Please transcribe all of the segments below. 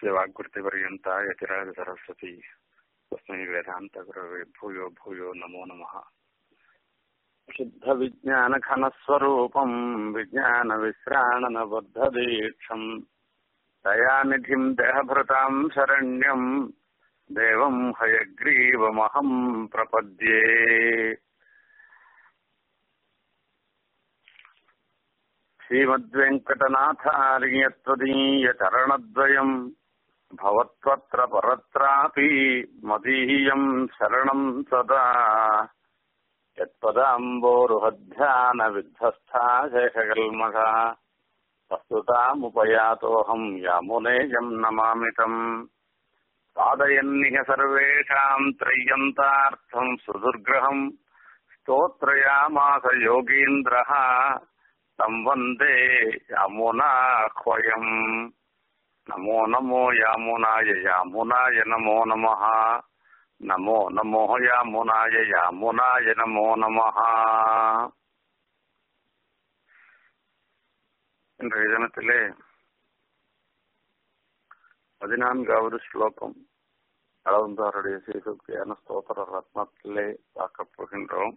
यस्य वाग्वृत्तिपर्यन्ता यतिराजसरस्वती तस्मै वेदान्तगुरवे भूयो भूयो नमो नमः शुद्धविज्ञानघनस्वरूपम् विज्ञानविश्राणनबद्धदीक्षम् दयानिधिम् देहभृताम् शरण्यम् देवम् हयग्रीवमहम् प्रपद्ये श्रीमद्वेङ्कटनाथार्यत्वदीयचरणद्वयम् भवत्वत्र परत्रापि मदीयम् शरणम् सदा यत्पदाम्बोरुहध्यानविध्वस्था शेषकल्मषा वस्तुतामुपयातोऽहम् यामुनेयम् नमामि तम् पादयन्निह सर्वेषाम् त्रय्यन्तार्थम् सुदुर्ग्रहम् स्तोत्रयामास योगीन्द्रः तं वन्दे यामुनाह्वयम् नमो नमो यामुनाय यामुनाय नमो नमः நமோ நமோ யாமுனாய யாமுனாய நமோ நமஹ இன்றைய தினத்திலே பதினான்காவது ஸ்லோகம் அளவந்தாருடைய சீசுக்தியான ஸ்தோத்திர ரத்னத்திலே பார்க்கப் போகின்றோம்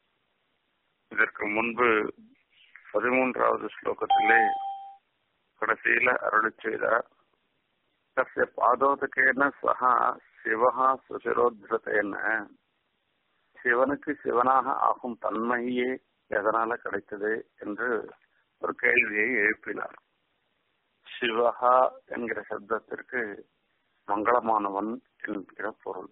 இதற்கு முன்பு பதிமூன்றாவது ஸ்லோகத்திலே கடைசியில அருளி செய்தார் தஸ்ய பாதோதகேன சகா சிவகா சுசிரோத்ரதேன சிவனுக்கு சிவனாக ஆகும் தன்மையே எதனால கிடைத்தது என்று ஒரு கேள்வியை எழுப்பினார் சிவகா என்கிற சப்தத்திற்கு மங்களமானவன் என்கிற பொருள்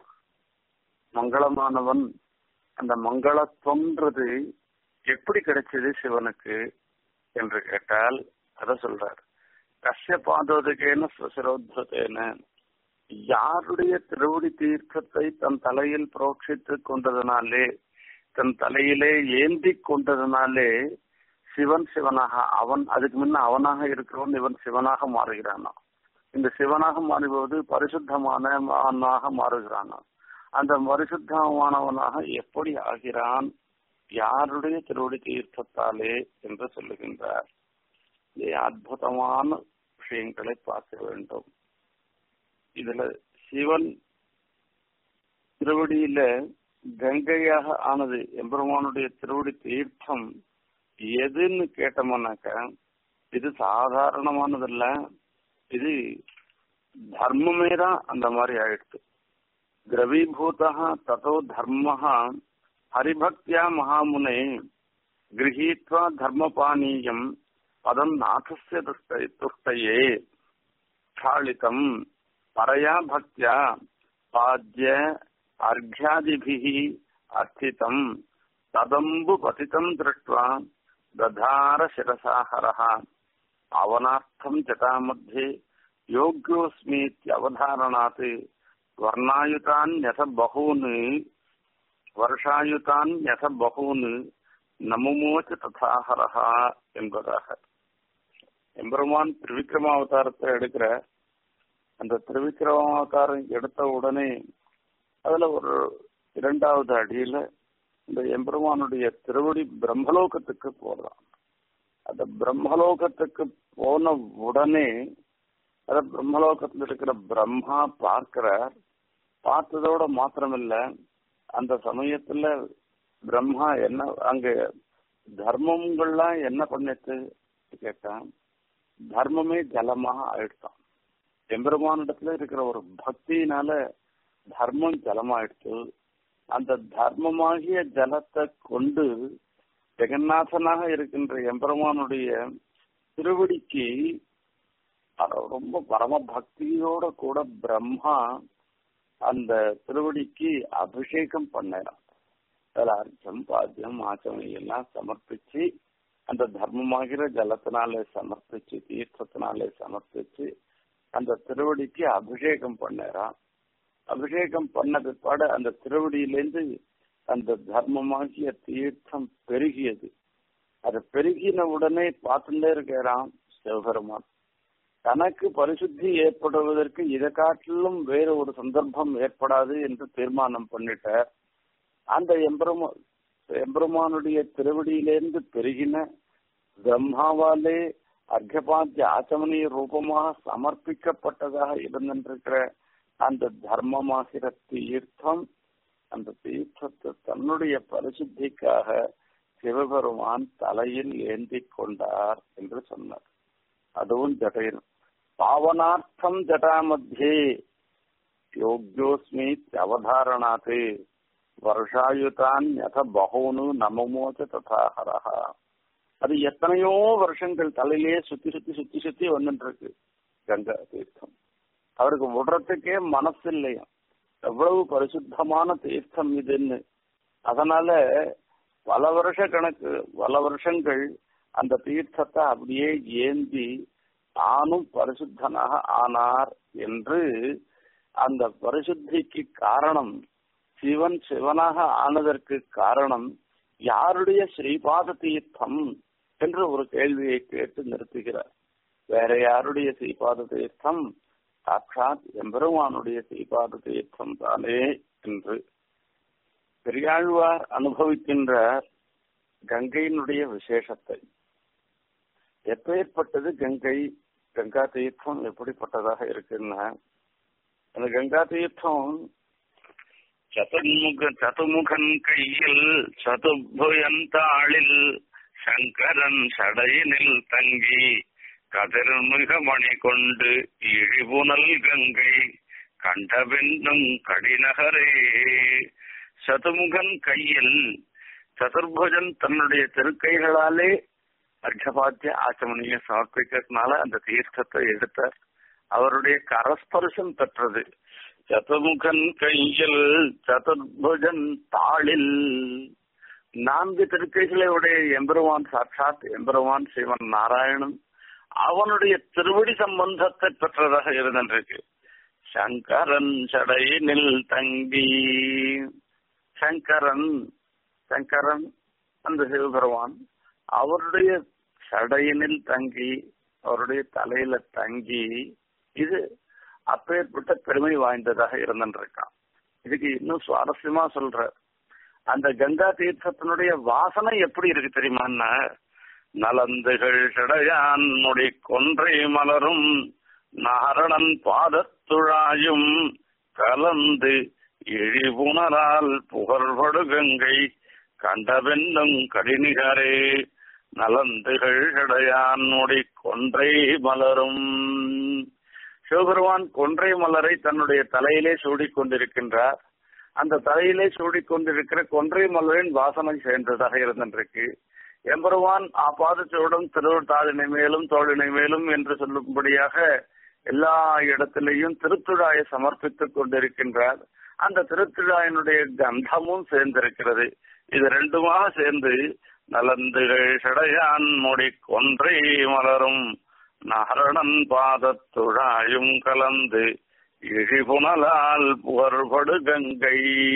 மங்களமானவன் அந்த மங்களத்துவன்றது எப்படி கிடைச்சது சிவனுக்கு என்று கேட்டால் அத சொல்றார் கஷ்ய பாதோதகேன சுசிரோத்ரதேன யாருடைய திருவடி தீர்க்கத்தை தன் தலையில் புரோட்சித்துக் கொண்டதனாலே தன் தலையிலே ஏந்தி கொண்டதனாலே சிவன் சிவனாக அவன் அதுக்கு முன்ன அவனாக இருக்கிறவன் இவன் சிவனாக மாறுகிறானா இந்த சிவனாக மாறும்போது பரிசுத்தமானவனாக மாறுகிறானா அந்த பரிசுத்தமானவனாக எப்படி ஆகிறான் யாருடைய திருவடி தீர்க்கத்தாலே என்று சொல்லுகின்றார் அற்புதமான விஷயங்களை பார்க்க வேண்டும் இதுல சிவன் திருவடியில கங்கையாக ஆனது எம்பெருமானுடைய திருவடி தீர்த்தம் எதுன்னு கேட்டோம்னாக்க இது சாதாரணமானதல்ல இது தர்மமே தான் அந்த மாதிரி ஆயிடுச்சு திரவீபூதா ததோ தர்ம ஹரிபக்தியா மகாமுனே கிரகீத்வா தர்மபானீயம் பதம் நாதஸ்ய துஷ்டையே ஸ்தாளிதம் பரயா பக்தியா பாத்ய அர்घ्यादिभिः अर्थितम् तदम्बु पतितम् दृष्ट्वा दधार शिरसाहरः आवनार्थम् जटामध्ये योग्योऽस्मीत्यवधारणात् वर्णायुतान्यथ बहून् வருஷாயுதான் பகூன் நமுமோச்ச ததாஹரஹ என்பதாக எம்பெருமான் திருவிக்ரமாவதாரத்தை எடுக்கிற அந்த திருவிக்கிரமாவதாரம் எடுத்த உடனே அதுல ஒரு இரண்டாவது அடியில இந்த எம்பெருமானுடைய திருவடி பிரம்மலோகத்துக்கு போடுறான் அந்த பிரம்மலோகத்துக்கு போன உடனே அத பிரம்மலோகத்தில் இருக்கிற பிரம்மா பார்க்கிறார் பார்த்ததோட மாத்திரமில்ல அந்த சமயத்துல பிரம்மா என்ன அங்க தர்மங்கள்லாம் என்ன பண்ணிச்சு கேட்டான் தர்மமே ஜலமாக ஆயிடுச்சான் எம்பெருமானிடத்துல இருக்கிற ஒரு பக்தியினால தர்மம் ஜலமாயிடுச்சு அந்த தர்மமாகிய ஜலத்தை கொண்டு ஜெகநாதனாக இருக்கின்ற எம்பெருமானுடைய திருவடிக்கு ரொம்ப பரம பக்தியோட கூட பிரம்மா அந்த திருவடிக்கு அபிஷேகம் பண்ணாராம் அதில் அர்ச்சம் பாத்தியம் ஆச்சம் எல்லாம் சமர்ப்பிச்சு அந்த தர்மமாகிற ஜலத்தினாலே சமர்ப்பிச்சு தீர்த்தத்தினாலே சமர்ப்பிச்சு அந்த திருவடிக்கு அபிஷேகம் பண்ணாராம் அபிஷேகம் பண்ண பிற்பாடு அந்த திருவடியிலேருந்து அந்த தர்மமாகிய தீர்த்தம் பெருகியது அது பெருகின உடனே பார்த்துட்டே இருக்கிறான் சிவபெருமான் தனக்கு பரிசுத்தி ஏற்படுவதற்கு இதை காட்டிலும் வேறு ஒரு சந்தர்ப்பம் ஏற்படாது என்று தீர்மானம் பண்ணிட்டார் அந்த எம்பெருமா எம்பெருமானுடைய திருவடியிலேருந்து பெருகின பிரம்மாவாலே அர்க்கபாத்திய ஆச்சமனிய ரூபமாக சமர்ப்பிக்கப்பட்டதாக இருந்திருக்கிற அந்த தர்மமாகிற தீர்த்தம் அந்த தீர்த்தத்தை தன்னுடைய பரிசுத்திக்காக சிவபெருமான் தலையில் ஏந்தி கொண்டார் என்று சொன்னார் அதுவும் ஜடையில் பாவனார்த்தம் ஜடாமத்தியே யோக்யோஸ்மி அவதாரணாத்து வருஷாயுதான் யத பகோனு நமமோச்ச ததாஹரஹா அது எத்தனையோ வருஷங்கள் தலையிலே சுத்தி சுத்தி சுத்தி சுத்தி வந்துட்டு இருக்கு கங்கா தீர்த்தம் அவருக்கு விடுறதுக்கே மனசு இல்லையா எவ்வளவு பரிசுத்தமான தீர்த்தம் இதுன்னு அதனால பல வருஷ கணக்கு பல வருஷங்கள் அந்த தீர்த்தத்தை அப்படியே ஏந்தி தானும் பரிசுத்தனாக ஆனார் என்று அந்த பரிசுத்திக்கு காரணம் சிவன் சிவனாக ஆனதற்கு காரணம் யாருடைய ஸ்ரீபாத தீர்த்தம் என்று ஒரு கேள்வியை கேட்டு நிறுத்துகிறார் வேற யாருடைய ஸ்ரீபாத தீர்த்தம் சாட்சாத் எம்பெருமானுடைய ஸ்ரீபாத தீர்த்தம் தானே என்று பெரியாழ்வார் அனுபவிக்கின்ற கங்கையினுடைய விசேஷத்தை எப்பேற்பட்டது கங்கை கங்கா தீர்த்தம் எப்படிப்பட்டதாக இருக்குன்னா அந்த கங்கா தீர்த்தம் சதுர்முக சதுமுகன் கையில் சதுபுயந்தாளில் சங்கரன் சடையினில் தங்கி கதிர்மிக மணி கொண்டு இழிபுனல் கங்கை கண்டவென்னும் கடிநகரே சதுமுகன் கையில் சதுர்புஜன் தன்னுடைய திருக்கைகளாலே அர்த்தபாத்திய ஆச்சமணியை சமர்ப்பிக்கிறதுனால அந்த தீர்த்தத்தை எடுத்தார் அவருடைய கரஸ்பர்சம் பெற்றது சதுமுகன் கையில் சதுர்புஜன் தாளில் நான்கு திருக்கைகளை உடைய எம்பெருமான் சாட்சாத் எம்பெருமான் சிவன் நாராயணன் அவனுடைய திருவடி சம்பந்தத்தை பெற்றதாக இருந்திருக்கு சங்கரன் சடையினில் தங்கி சங்கரன் சங்கரன் அந்த சிவபெருமான் அவருடைய சடையினில் தங்கி அவருடைய தலையில தங்கி இது அப்பேற்பட்ட பெருமை வாய்ந்ததாக இருந்திருக்கான் இதுக்கு இன்னும் சுவாரஸ்யமா சொல்ற அந்த கங்கா தீர்த்தத்தினுடைய வாசனை எப்படி இருக்கு தெரியுமான்னா நலந்துகள் சடையான் முடி கொன்றை மலரும் நாரணன் பாதத்துழாயும் கலந்து இழிபுணரால் புகழ்படு கங்கை கண்டவென்னும் கடினிகரே நலந்துகள் சடையான் முடி கொன்றை மலரும் சிவபெருமான் கொன்றை மலரை தன்னுடைய தலையிலே சூடிக் கொண்டிருக்கின்றார் அந்த தலையிலே சூடிக் கொண்டிருக்கிற கொன்றை மலரின் வாசனை சேர்ந்ததாக இருந்திருக்கு எம்பெருமான் ஆபாதச்சோடும் திருத்தாளினை மேலும் தோழினை மேலும் என்று சொல்லும்படியாக எல்லா இடத்திலையும் திருத்துழாயை சமர்ப்பித்துக் கொண்டிருக்கின்றார் அந்த திருத்துழாயினுடைய கந்தமும் சேர்ந்திருக்கிறது இது ரெண்டுமாக சேர்ந்து நலந்துகள் சடையான் முடி கொன்றை மலரும் நகரணன் பாதத்துழாயும் கலந்து இழிபுணலால் புகழ்படு கங்கை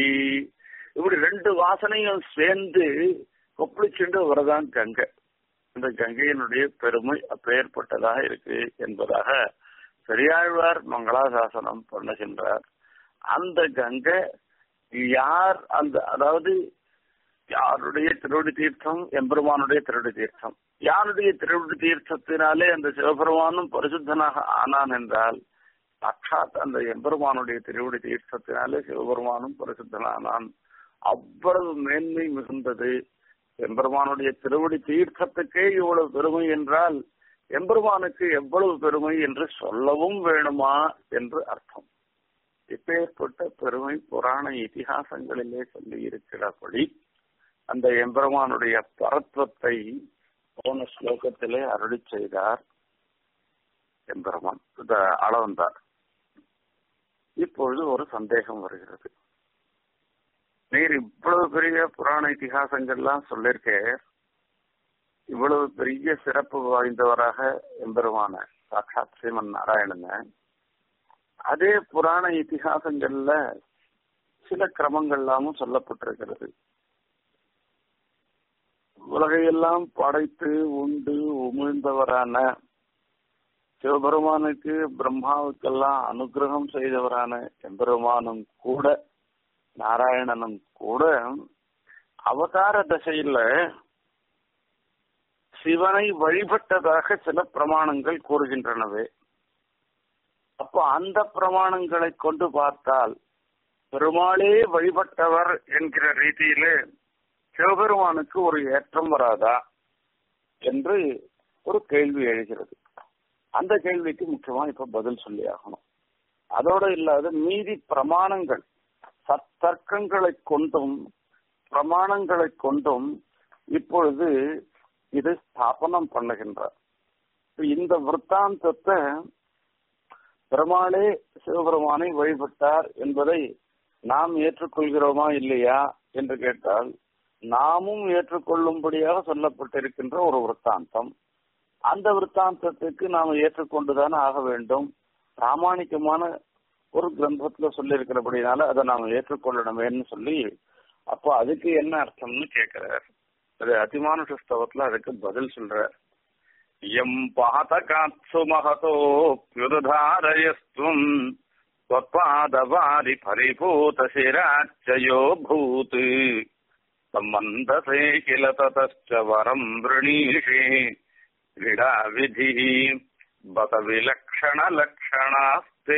இப்படி ரெண்டு வாசனையும் சேர்ந்து கொப்பளிச்சுண்டு வரதான் கங்கை இந்த கங்கையினுடைய பெருமை அப்பேற்பட்டதாக இருக்கு என்பதாக பெரியாழ்வார் மங்களாசாசனம் பண்ணுகின்றார் அந்த கங்கை யார் அந்த அதாவது யாருடைய திருவடி தீர்த்தம் எம்பெருமானுடைய திருவடி தீர்த்தம் யாருடைய திருவடி தீர்த்தத்தினாலே அந்த சிவபெருமானும் பரிசுத்தனாக ஆனான் என்றால் சாட்சாத் அந்த எம்பெருமானுடைய திருவடி தீர்த்தத்தினாலே சிவபெருமானும் பரிசுத்தனானான் அவ்வளவு மேன்மை மிகுந்தது எம்பெருமானுடைய திருவடி தீர்த்தத்துக்கே இவ்வளவு பெருமை என்றால் எம்பெருமானுக்கு எவ்வளவு பெருமை என்று சொல்லவும் வேணுமா என்று அர்த்தம் இப்பேற்பட்ட பெருமை புராண இதிகாசங்களிலே சொல்லி இருக்கிறபடி அந்த எம்பெருமானுடைய பரத்வத்தை போன ஸ்லோகத்திலே அருளி செய்தார் எம்பெருமான் அளவந்தார் இப்பொழுது ஒரு சந்தேகம் வருகிறது நீர் இவ்வளவு பெரிய புராண இதிகாசங்கள்லாம் சொல்லிருக்க இவ்வளவு பெரிய சிறப்பு வாய்ந்தவராக எம்பெருமான சாட்சாத் ஸ்ரீமன் நாராயணங்க அதே புராண இதிகாசங்கள்ல சில கிரமங்கள்லாமும் சொல்லப்பட்டிருக்கிறது உலகையெல்லாம் படைத்து உண்டு உமிழ்ந்தவரான சிவபெருமானுக்கு பிரம்மாவுக்கெல்லாம் அனுகிரகம் செய்தவரான எம்பெருமானும் கூட நாராயணனும் கூட அவதார தசையில சிவனை வழிபட்டதாக சில பிரமாணங்கள் கூறுகின்றனவே அப்போ அந்த பிரமாணங்களை கொண்டு பார்த்தால் பெருமாளே வழிபட்டவர் என்கிற ரீதியிலே சிவபெருமானுக்கு ஒரு ஏற்றம் வராதா என்று ஒரு கேள்வி எழுகிறது அந்த கேள்விக்கு முக்கியமா இப்ப பதில் சொல்லி ஆகணும் அதோடு இல்லாத மீதி பிரமாணங்கள் சத்தர்க்கங்களை கொண்டும் பிரமாணங்களை கொண்டும் இப்பொழுது இது ஸ்தாபனம் பண்ணுகின்றார் இந்த விற்த்தாந்தத்தை பெருமாளே சிவபெருமானை வழிபட்டார் என்பதை நாம் ஏற்றுக்கொள்கிறோமா இல்லையா என்று கேட்டால் நாமும் ஏற்றுக்கொள்ளும்படியாக சொல்லப்பட்டிருக்கின்ற ஒரு விற்த்தாந்தம் அந்த விற்த்தாந்தத்துக்கு நாம் ஏற்றுக்கொண்டுதான் ஆக வேண்டும் பிராமணிக்கமான ஒரு கிரந்தத்துல சொல்லியிருக்கிறபடினால அதை நாம் ஏற்றுக்கொள்ளணுமேன்னு சொல்லி அப்போ அதுக்கு என்ன அர்த்தம்னு கேட்கிறார் அது அதிமானுஷ ஸ்தவத்துல அதுக்கு பதில் சொல்றார் எம் பாதகாத்சு மகதோப்யுதாரயஸ்துவம் त्वत्पादवारि परिभूतशिराच्चयो भूत् सम्बन्धसे किल ततश्च वरम् वृणीषे क्रीडाविधिः बत விலக்ஷணலக்ஷணாஸ்தே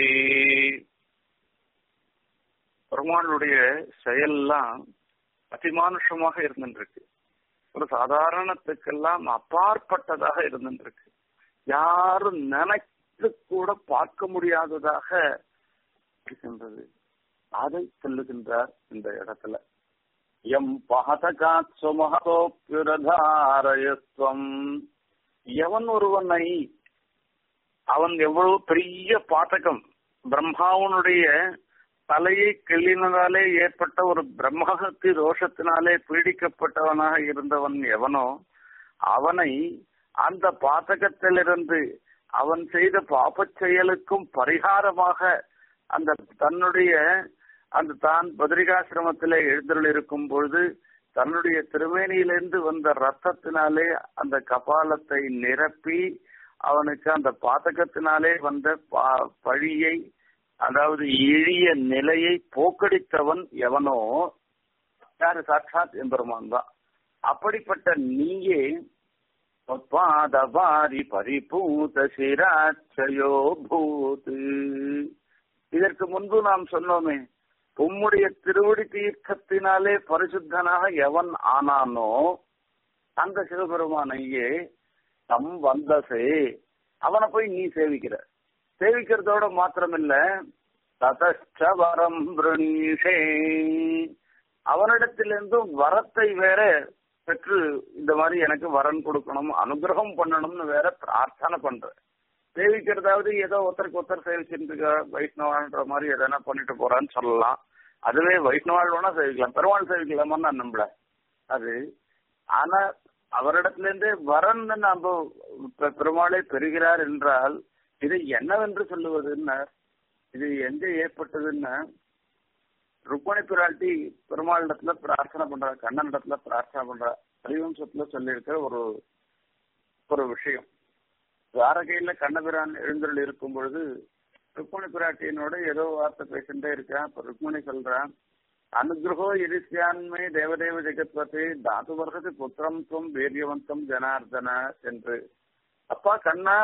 பெருமாளுடைய செயல்லாம் அதிமானுஷமாக இருந்துருக்கு ஒரு சாதாரணத்துக்கெல்லாம் அப்பாற்பட்டதாக இருந்துருக்கு யாரும் நினைத்து கூட பார்க்க முடியாததாக இருக்கின்றது அதை சொல்லுகின்றார் இந்த இடத்துல எம் பகதகாத் சுமகதோப்பியுரதாரயஸ்வம் எவன் ஒருவனை அவன் எவ்வளவு பெரிய பாத்தகம் பிரம்மாவனுடைய தலையை கிள்ளினதாலே ஏற்பட்ட ஒரு பிரம்மகத்தி ரோஷத்தினாலே பீடிக்கப்பட்டவனாக இருந்தவன் எவனோ அவனை அந்த பாத்தகத்திலிருந்து அவன் செய்த பாப்பச் செயலுக்கும் பரிகாரமாக அந்த தன்னுடைய அந்த தான் பத்ரிகாசிரமத்திலே எழுந்தருள் இருக்கும் பொழுது தன்னுடைய திருமேனியிலிருந்து வந்த ரத்தத்தினாலே அந்த கபாலத்தை நிரப்பி அவனுக்கு அந்த பாத்தகத்தினாலே வந்த பழியை அதாவது இழிய நிலையை போக்கடித்தவன் எவனோ யாரு சாட்சாத் எம்பெருமான் தான் அப்படிப்பட்ட நீயே பாதவாரி பரிபூத சிராட்சயோ பூத் இதற்கு முன்பு நாம் சொன்னோமே உம்முடைய திருவடி தீர்க்கத்தினாலே பரிசுத்தனாக எவன் ஆனானோ அந்த சிவபெருமானையே தம் வந்தசே அவனை போய் நீ சேவிக்கிற சேவிக்கிறதோட மாத்திரமில்ல ததச்ச வரம் பிரணீஷே அவனிடத்திலிருந்தும் வரத்தை வேற பெற்று இந்த மாதிரி எனக்கு வரன் கொடுக்கணும் அனுகிரகம் பண்ணணும்னு வேற பிரார்த்தனை பண்ற சேவிக்கிறதாவது ஏதோ ஒருத்தருக்கு ஒருத்தர் சேவிச்சுட்டு வைஷ்ணவான்ற மாதிரி எதனா பண்ணிட்டு போறான்னு சொல்லலாம் அதுவே வைஷ்ணவாள் வேணா சேவிக்கலாம் பெருமாள் சேவிக்கலாமா நான் நம்பல அது ஆனா அவரிடத்துல இருந்தே வரன் நம்ம பெருமாளை பெறுகிறார் என்றால் இது என்னவென்று சொல்லுவதுன்னா இது எங்க ஏற்பட்டதுன்னா ருக்மணி பிராட்டி பெருமாளிடத்துல பிரார்த்தனை பண்ற கண்ணன் இடத்துல பிரார்த்தனை பண்ற ஹரிவம்சத்துல சொல்லியிருக்கிற ஒரு ஒரு விஷயம் துவாரகையில கண்ணபிரான் எழுந்தருள் இருக்கும் பொழுது ருக்மணி பிராட்டியனோட ஏதோ வார்த்தை பேசிட்டே இருக்கான் இப்ப ருக்மணி சொல்றான் அனுகிரகோ இருசியான்மை தேவதேவ ஜெகத்வத்தை தாது வருஷத்து புத்திரம் துவம் வீரியவந்தம் ஜனார்தன என்று அப்பா கண்ணா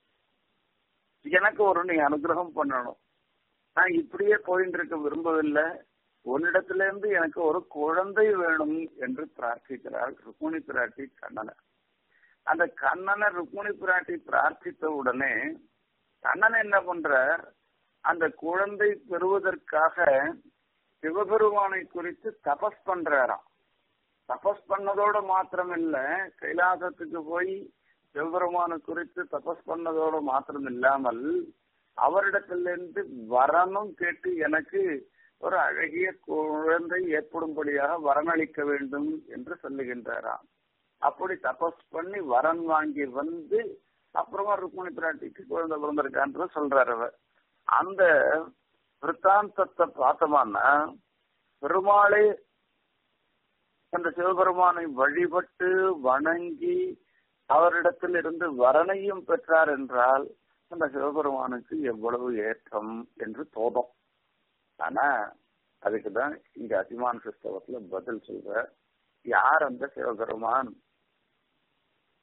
எனக்கு ஒரு நீ அனுகிரகம் பண்ணணும் நான் இப்படியே போயிட்டு இருக்க விரும்பவில்லை உன்னிடத்துல இருந்து எனக்கு ஒரு குழந்தை வேணும் என்று பிரார்த்திக்கிறாள் ருக்மிணி பிராட்டி கண்ணனை அந்த கண்ணனை ருக்மிணி பிராட்டி பிரார்த்தித்த உடனே கண்ணன் என்ன பண்ற அந்த குழந்தை பெறுவதற்காக சிவபெருமானை குறித்து தபஸ் பண்றாராம் தபஸ் பண்ணதோட மாத்திரம் இல்ல கைலாசத்துக்கு போய் சிவபெருமானை குறித்து தபஸ் பண்ணதோட மாத்திரம் இல்லாமல் அவரிடத்திலிருந்து வரணும் கேட்டு எனக்கு ஒரு அழகிய குழந்தை ஏற்படும்படியாக வரனளிக்க வேண்டும் என்று சொல்லுகின்றாராம் அப்படி தபஸ் பண்ணி வரன் வாங்கி வந்து அப்புறமா ருக்மணி பிராட்டிக்கு குழந்தை பிறந்திருக்கான்ற சொல்றாரு அவர் அந்த விற்த்தாந்தத்தை பார்த்தோம்னா பெருமாளே அந்த சிவபெருமானை வழிபட்டு வணங்கி அவரிடத்தில் இருந்து வரனையும் பெற்றார் என்றால் அந்த சிவபெருமானுக்கு எவ்வளவு ஏற்றம் என்று தோதும் ஆனா அதுக்குதான் இங்க அதிமான கிறிஸ்தவத்துல பதில் சொல்ற யார் அந்த சிவபெருமான்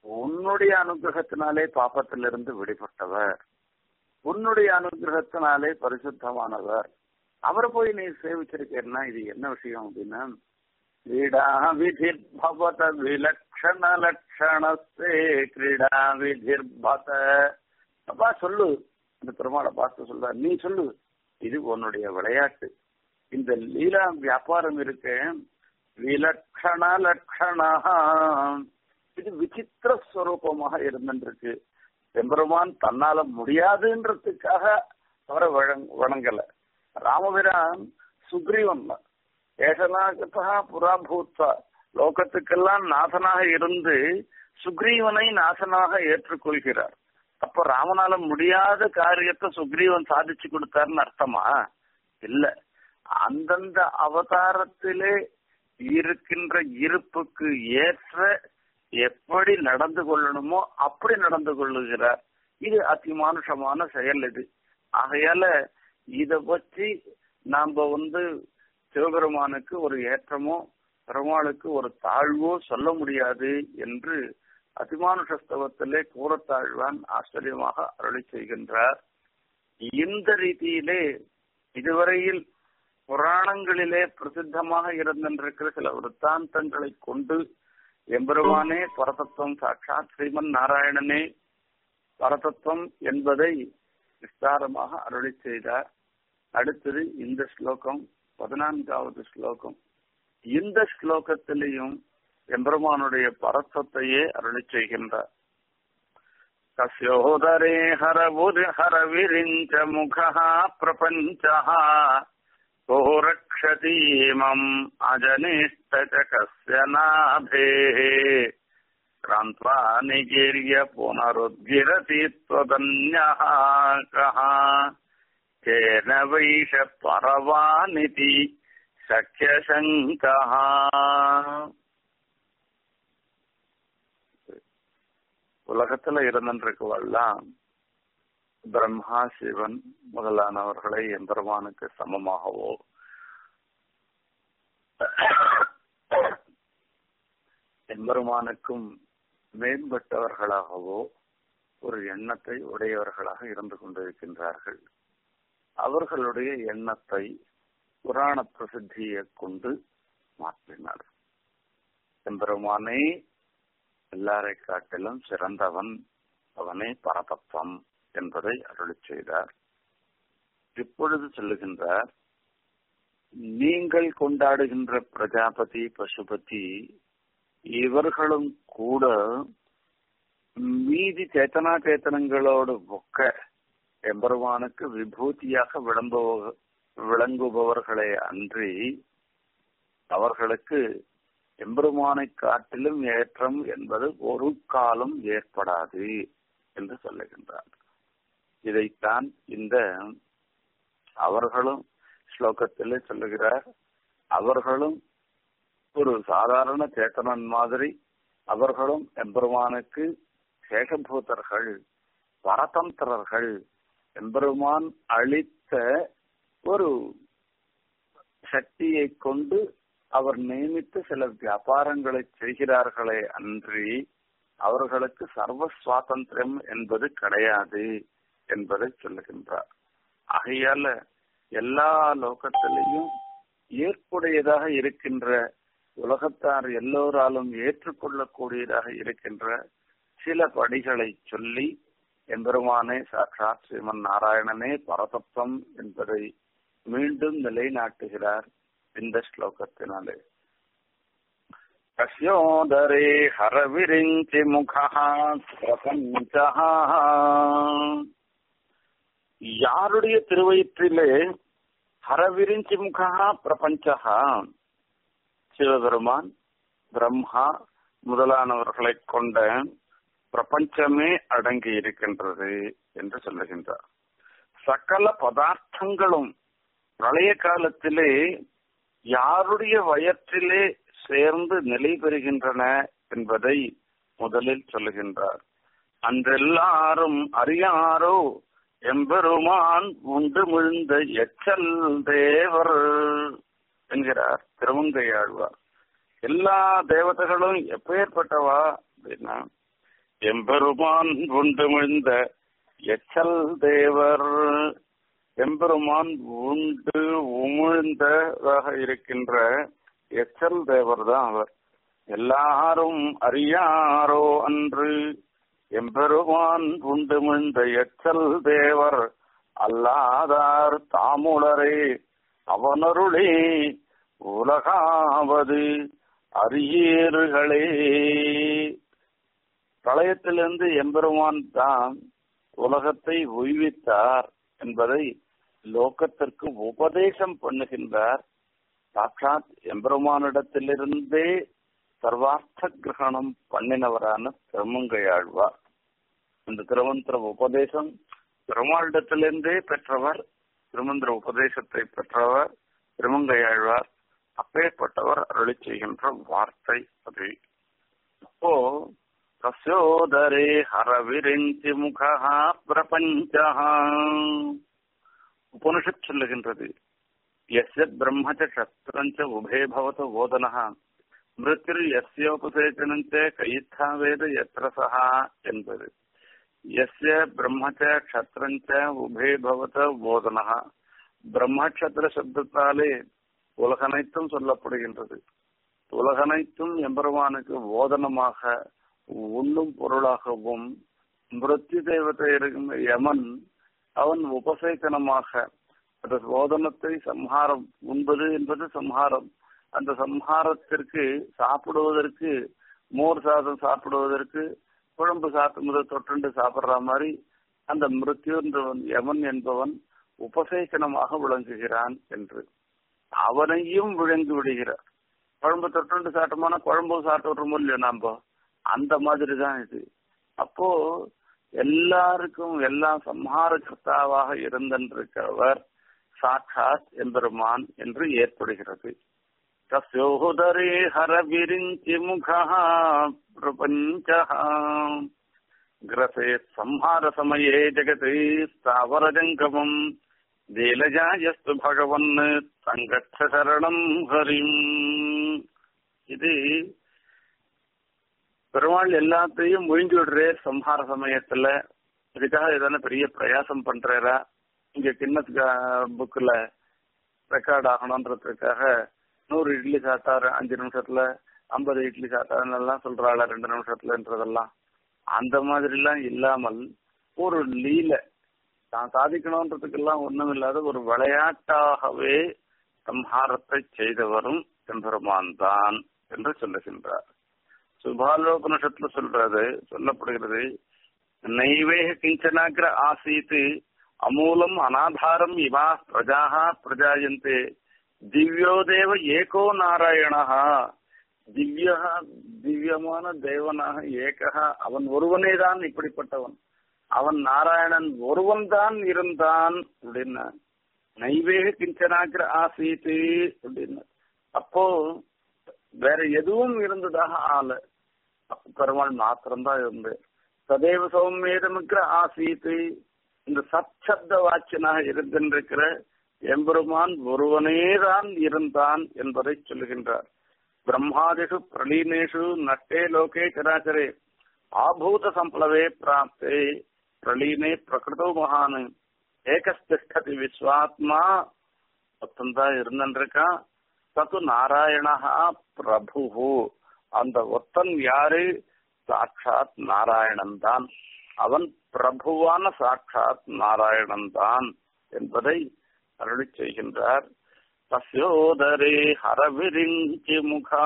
உன்னுடைய அனுகிரகத்தினாலே பாப்பத்திலிருந்து விடுபட்டவர் உன்னுடைய அனுகிரகத்தினாலே பரிசுத்தமானவர் அவரை போய் நீ சேவிச்சிருக்கேன்னா இது என்ன விஷயம் அப்படின்னா கிரீடா விதிர் பவத விலக்ஷண லட்சணஸ்தே கிரீடா விதிர் பத அப்பா சொல்லு அந்த பெருமாளை பார்த்து சொல்ற நீ சொல்லு இது உன்னுடைய விளையாட்டு இந்த லீலா வியாபாரம் இருக்கு விலக்ஷண லட்சணா இது விசித்திர ஸ்வரூபமாக இருந்துருக்கு எம்பெருமான் தன்னால முடியாதுன்றதுக்காக அவரை வணங்கல ராமபிரான் சுக்ரீவன் ஏகநாகத்தா புறா பூத்வா லோகத்துக்கெல்லாம் நாசனாக இருந்து சுக்ரீவனை நாசனாக ஏற்றுக்கொள்கிறார் அப்ப ராமனால முடியாத காரியத்தை சுக்ரீவன் சாதிச்சு கொடுத்தாருன்னு அர்த்தமா இல்ல அந்தந்த அவதாரத்திலே இருக்கின்ற இருப்புக்கு ஏற்ற எப்படி நடந்து கொள்ளணுமோ அப்படி நடந்து கொள்ளுகிறார் இது அதிமானுஷமான செயல் இது ஆகையால இத வச்சு நாம வந்து சிவபெருமானுக்கு ஒரு ஏற்றமோ பெருமாளுக்கு ஒரு தாழ்வோ சொல்ல முடியாது என்று அதிமானுஷஸ்தவத்திலே கூறத்தாழ்வான் ஆச்சரியமாக அருளி செய்கின்றார் இந்த ரீதியிலே இதுவரையில் புராணங்களிலே பிரசித்தமாக இருந்திருக்கிற சில விற்த்தாந்தங்களை கொண்டு எம்பெருமானே பரதத்துவம் சாட்சாத் ஸ்ரீமன் நாராயணனே பரதத்துவம் என்பதை விஸ்தாரமாக அருளி செய்தார் அடுத்தது இந்த ஸ்லோகம் பதினான்காவது ஸ்லோகம் இந்த ஸ்லோகத்திலேயும் எம்பெருமானுடைய பரத்தத்தையே அருளி செய்கின்றார் கஸ்யோதரே ஹரபுர் ஹரவிரிஞ்ச முகா பிரபஞ்சः को रक्षतीमम् अजनिष्ट कस्य नाभेः क्रान्त्वा निगीर्य पुनरुद्गिरति त्वदन्यः कः केन वैष परवानिति शक्यशङ्कः உலகத்துல இருந்திருக்கவெல்லாம் பிரம்மா சிவன் முதலானவர்களை எம்பெருமானுக்கு சமமாகவோ எம்பெருமானுக்கும் மேம்பட்டவர்களாகவோ ஒரு எண்ணத்தை உடையவர்களாக இருந்து கொண்டிருக்கின்றார்கள் அவர்களுடைய எண்ணத்தை புராண பிரசித்தியை கொண்டு மாற்றினார் எம்பெருமானே எல்லாரை காட்டிலும் சிறந்தவன் அவனே பரதத்துவம் என்பதை அருளி செய்தார் இப்பொழுது சொல்லுகின்றார் நீங்கள் கொண்டாடுகின்ற பிரஜாபதி பசுபதி இவர்களும் கூட மீதி சேத்தனா சேத்தனங்களோடு ஒக்க எம்பெருமானுக்கு விபூதியாக விளம்புவ விளங்குபவர்களே அன்றி அவர்களுக்கு எம்பெருமானை காட்டிலும் ஏற்றம் என்பது ஒரு காலம் ஏற்படாது என்று சொல்லுகின்றார் இதைத்தான் இந்த அவர்களும் ஸ்லோகத்திலே சொல்லுகிறார் அவர்களும் ஒரு சாதாரண சேத்தனன் மாதிரி அவர்களும் எம்பெருமானுக்கு சேஷபூதர்கள் பரதந்திரர்கள் எம்பெருமான் அளித்த ஒரு சக்தியை கொண்டு அவர் நியமித்து சில வியாபாரங்களை செய்கிறார்களே அன்றி அவர்களுக்கு சர்வ சுவாதந்திரம் என்பது கிடையாது என்பதை சொல்லுகின்றார் ஆகையால எல்லா லோகத்திலையும் ஏற்புடையதாக இருக்கின்ற உலகத்தார் எல்லோராலும் ஏற்றுக்கொள்ளக்கூடியதாக இருக்கின்ற சில படிகளை சொல்லி எம்பெருமானே சாட்சாத் ஸ்ரீமன் நாராயணனே பரதத்துவம் என்பதை மீண்டும் நிலைநாட்டுகிறார் இந்த ஸ்லோகத்தினாலே கஸ்யோதரே ஹரவிரிஞ்சி முகா பிரபஞ்ச யாருடைய திருவயிற்றிலே ஹரவிரிஞ்சி முகா பிரபஞ்சா சிவபெருமான் பிரம்மா முதலானவர்களை கொண்ட பிரபஞ்சமே அடங்கி இருக்கின்றது என்று சொல்லுகின்றார் சகல பதார்த்தங்களும் பிரளய காலத்திலே யாருடைய வயற்றிலே சேர்ந்து நிலை பெறுகின்றன என்பதை முதலில் சொல்லுகின்றார் அன்றெல்லாரும் அறியாரோ எம்பெருமான் உண்டு மிழ்ந்த எச்சல் தேவர் என்கிறார் திருமங்கையாழ்வார் எல்லா தேவதைகளும் எப்பேற்பட்டவா அப்படின்னா எம்பெருமான் உண்டுமிழ்ந்த எச்சல் தேவர் எம்பெருமான் உண்டு உமிழ்ந்ததாக இருக்கின்ற எச்சல் தேவர் தான் அவர் எல்லாரும் அறியாரோ அன்று எம்பெருமான் உண்டுமிழ்ந்த எச்சல் தேவர் அல்லாதார் தாமுளரே அவனருளே உலகாவது அரியேறுகளே பிரளயத்திலிருந்து எம்பெருமான் தான் உலகத்தை உய்வித்தார் என்பதை லோகத்திற்கு உபதேசம் பண்ணுகின்றார் சாட்சாத் எம்பெருமானிடத்திலிருந்தே சர்வார்த்த கிரகணம் பண்ணினவரான திருமங்கையாழ்வார் இந்த திருமந்திர உபதேசம் பெருமாளிடத்திலிருந்தே பெற்றவர் திருமந்திர உபதேசத்தை பெற்றவர் திருமங்கையாழ்வார் அப்பேற்பட்டவர் அருளி செய்கின்ற வார்த்தை அது அப்போ தஸ்யோதரே ஹரவிரிஞ்சி முகா பிரபஞ்ச உபனிஷத் சொல்லுகின்றது எஸ்ய பிரம்மச்ச சஸ்திரஞ்ச உபே பவத ஓதனः மிருத்திர் எஸ்யோபசேச்சனஞ்ச கைத்தா வேத எத்திர சஹா என்பது எஸ்ய பிரம்மச்ச க்ஷத்ரஞ்ச உபே பவத போதனः பிரம்மக்ஷத்திர சப்தத்தாலே உலகனைத்தும் சொல்லப்படுகின்றது உலகனைத்தும் எம்பெருமானுக்கு போதனமாக உண்ணும் பொருளாகவும் மிருத்யு தெய்வத்தை இருக்கும் யமன் அவன் உபசேகனமாக அந்த போதனத்தை சம்ஹாரம் உண்பது என்பது சம்ஹாரம் அந்த சம்ஹாரத்திற்கு சாப்பிடுவதற்கு மோர் சாதம் சாப்பிடுவதற்கு குழம்பு சாப்பிடும்போது தொட்டுண்டு சாப்பிடுற மாதிரி அந்த மிருத்யுன்றவன் யமன் என்பவன் உபசேகனமாக விளங்குகிறான் என்று அவனையும் விளங்கி விடுகிறார் குழம்பு தொட்டுண்டு சாப்பிட்டோம்னா குழம்பு சாப்பிட்டு இல்லையோ நாம அந்த மாதிரி தான் இது அப்போ எல்லாருக்கும் எல்லாம் சம்ஹார கர்த்தாவாக இருந்திருக்கிறவர் சாட்சாத் எம்பெருமான் என்று ஏற்படுகிறது தஸ்யோதரே ஹர விரிஞ்சி முகா பிரபஞ்ச கிரசே சம்ஹார சமயே ஜெகதே ஸ்தாவர ஜங்கமம் தேலஜாயஸ்து பகவன் தங்கச்ச சரணம் ஹரிம் இது பெருமாள் எல்லாத்தையும் ஒழிஞ்சு விடுறார் சம்ஹார சமயத்துல இதுக்காக எதனா பெரிய பிரயாசம் பண்றாரா இங்க கிண்ணத்துக்கு புக்ல ரெக்கார்ட் ஆகணுன்றதுக்காக நூறு இட்லி சாப்பிட்டாரு அஞ்சு நிமிஷத்துல ஐம்பது இட்லி சாப்பிட்டாருன்னெல்லாம் சொல்றாள் ரெண்டு நிமிஷத்துலன்றதெல்லாம் அந்த மாதிரி எல்லாம் இல்லாமல் ஒரு லீல தான் சாதிக்கணுன்றதுக்கெல்லாம் ஒண்ணும் இல்லாத ஒரு விளையாட்டாகவே சம்ஹாரத்தை செய்தவரும் எம்பெருமான் தான் என்று சொல்லுகின்றார் சுபாலோபனிஷத்துல சொல்றது சொல்லப்படுகிறது நைவே கிஞ்சனாகிர ஆசீத் அமூலம் அனாதாரம் இவா பிரஜாக பிரஜாயந்தே திவ்யோதேவ ஏகோ நாராயணா திவ்யா திவ்யமான தேவனாக ஏகா அவன் ஒருவனே தான் இப்படிப்பட்டவன் அவன் நாராயணன் ஒருவன் தான் இருந்தான் அப்படின்னா நைவேக கிஞ்சனாகிற ஆசீத்து அப்படின்னு அப்போ வேற எதுவும் இருந்ததாக ஆள பெருமாள் மாத்திரம்தான் இருந்து சதேவ சௌமேதமிக்கிற ஆசீத்து இந்த சப்சப்த வாக்கியனாக இருந்திருக்கிற எம்பெருமான் ஒருவனேதான் இருந்தான் என்பதை சொல்லுகின்றார் பிரம்மாதிஷு பிரலீனேஷு நட்டே லோகே சராச்சரே ஆபூத சம்பளவே பிராப்தே பிரலீனே பிரகிருதோ மகான் ஏகஸ்திஷ்டதி விஸ்வாத்மா ஒத்தந்தான் இருந்திருக்கான் தத்து நாராயணா பிரபு அந்த ஒத்தன் யாரு சாட்சாத் நாராயணன் தான் அவன் பிரபுவான சாட்சாத் நாராயணன் தான் என்பதை அருளி செய்கின்றார் தஸ்யோதரே ஹரவிரிஞ்சி முகா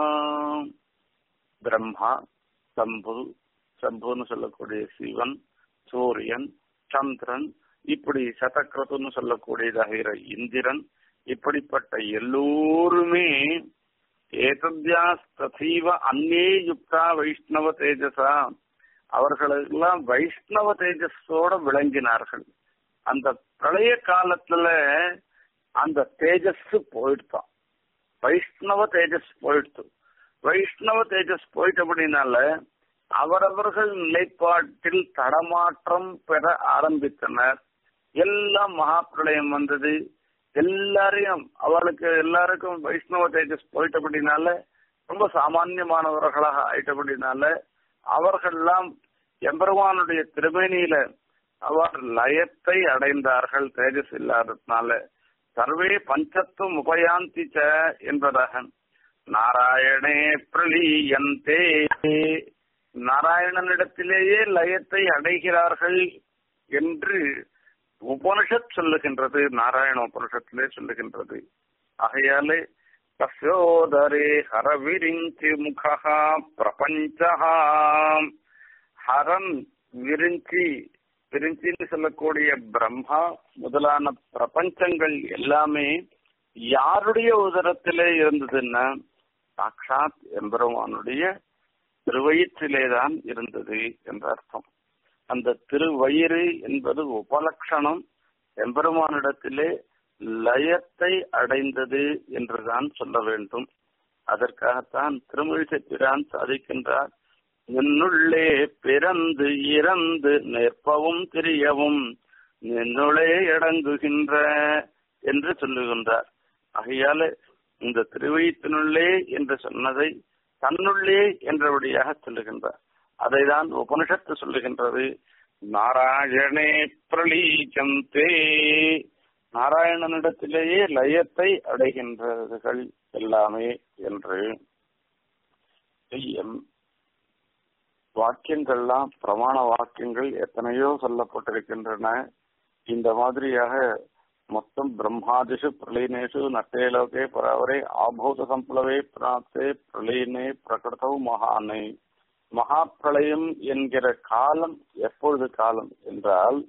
பிரம்மா சம்பு சம்புன்னு சொல்லக்கூடிய சிவன் சூரியன் சந்திரன் இப்படி சதக்கிரதுன்னு சொல்லக்கூடியதாகிற இந்திரன் இப்படிப்பட்ட எல்லோருமே ஏதத்யாஸ்தீவ அன்னே யுக்தா வைஷ்ணவ தேஜசா அவர்களெல்லாம் வைஷ்ணவ தேஜஸோட விளங்கினார்கள் அந்த பிரளய காலத்துல அந்த தேஜஸ் போயிடுதான் வைஷ்ணவ தேஜஸ் போயிடுத்து வைஷ்ணவ தேஜஸ் போயிட்டபடினால அவரவர்கள் நிலைப்பாட்டில் தடமாற்றம் பெற ஆரம்பித்தனர் எல்லாம் மகா பிரளயம் வந்தது எல்லாரையும் அவளுக்கு எல்லாருக்கும் வைஷ்ணவ தேஜஸ் போயிட்டபடினால ரொம்ப சாமானியமானவர்களாக ஆயிட்டபடினால அவர்கள்லாம் எம்பெருமானுடைய திருமேனியில அவர் லயத்தை அடைந்தார்கள் தேஜஸ் இல்லாததுனால சர்வே பஞ்சத்துவம் உபயாந்தி ச என்பதாக நாராயணே பிரலீயந்தே நாராயணனிடத்திலேயே லயத்தை அடைகிறார்கள் என்று உபனிஷத் சொல்லுகின்றது நாராயண உபனிஷத்திலே சொல்லுகின்றது ஆகையாலே தஸ்யோதரே ஹரவிரிஞ்சி முகா பிரபஞ்சா ஹரன் விரிஞ்சி விரிஞ்சின்னு சொல்லக்கூடிய பிரம்மா முதலான பிரபஞ்சங்கள் எல்லாமே யாருடைய உதரத்திலே இருந்ததுன்னா சாட்சாத் எம்பெருமானுடைய திருவயிற்றிலேதான் இருந்தது என்ற அர்த்தம் அந்த திருவயிறு என்பது உபலட்சணம் எம்பெருமானிடத்திலே லயத்தை அடைந்தது என்றுதான் சொல்ல வேண்டும் அதற்காகத்தான் திருமழிசை பிரான் சாதிக்கின்றார் நின்னுள்ளே பிறந்து இறந்து நிற்பவும் திரியவும் நின்னுளே அடங்குகின்ற என்று சொல்லுகின்றார் ஆகையால இந்த திருவயிற்றினுள்ளே என்று சொன்னதை தன்னுள்ளே என்றபடியாக சொல்லுகின்றார் அதைதான் உபனிஷத்து சொல்லுகின்றது நாராயணே பிரலீச்சந்தே நாராயணனிடத்திலேயே லயத்தை அடைகின்றர்கள் எல்லாமே என்று வாக்கியங்கள்லாம் பிரமாண வாக்கியங்கள் எத்தனையோ சொல்லப்பட்டிருக்கின்றன இந்த மாதிரியாக மொத்தம் பிரம்மாதிஷு பிரளீனேஷு நட்டேலோகே பராவரே ஆபூத சம்பளவே பிராப்தே பிரளீனே பிரகடதவு மகானே மகா பிரளயம் என்கிற காலம் எப்பொழுது காலம் என்றால்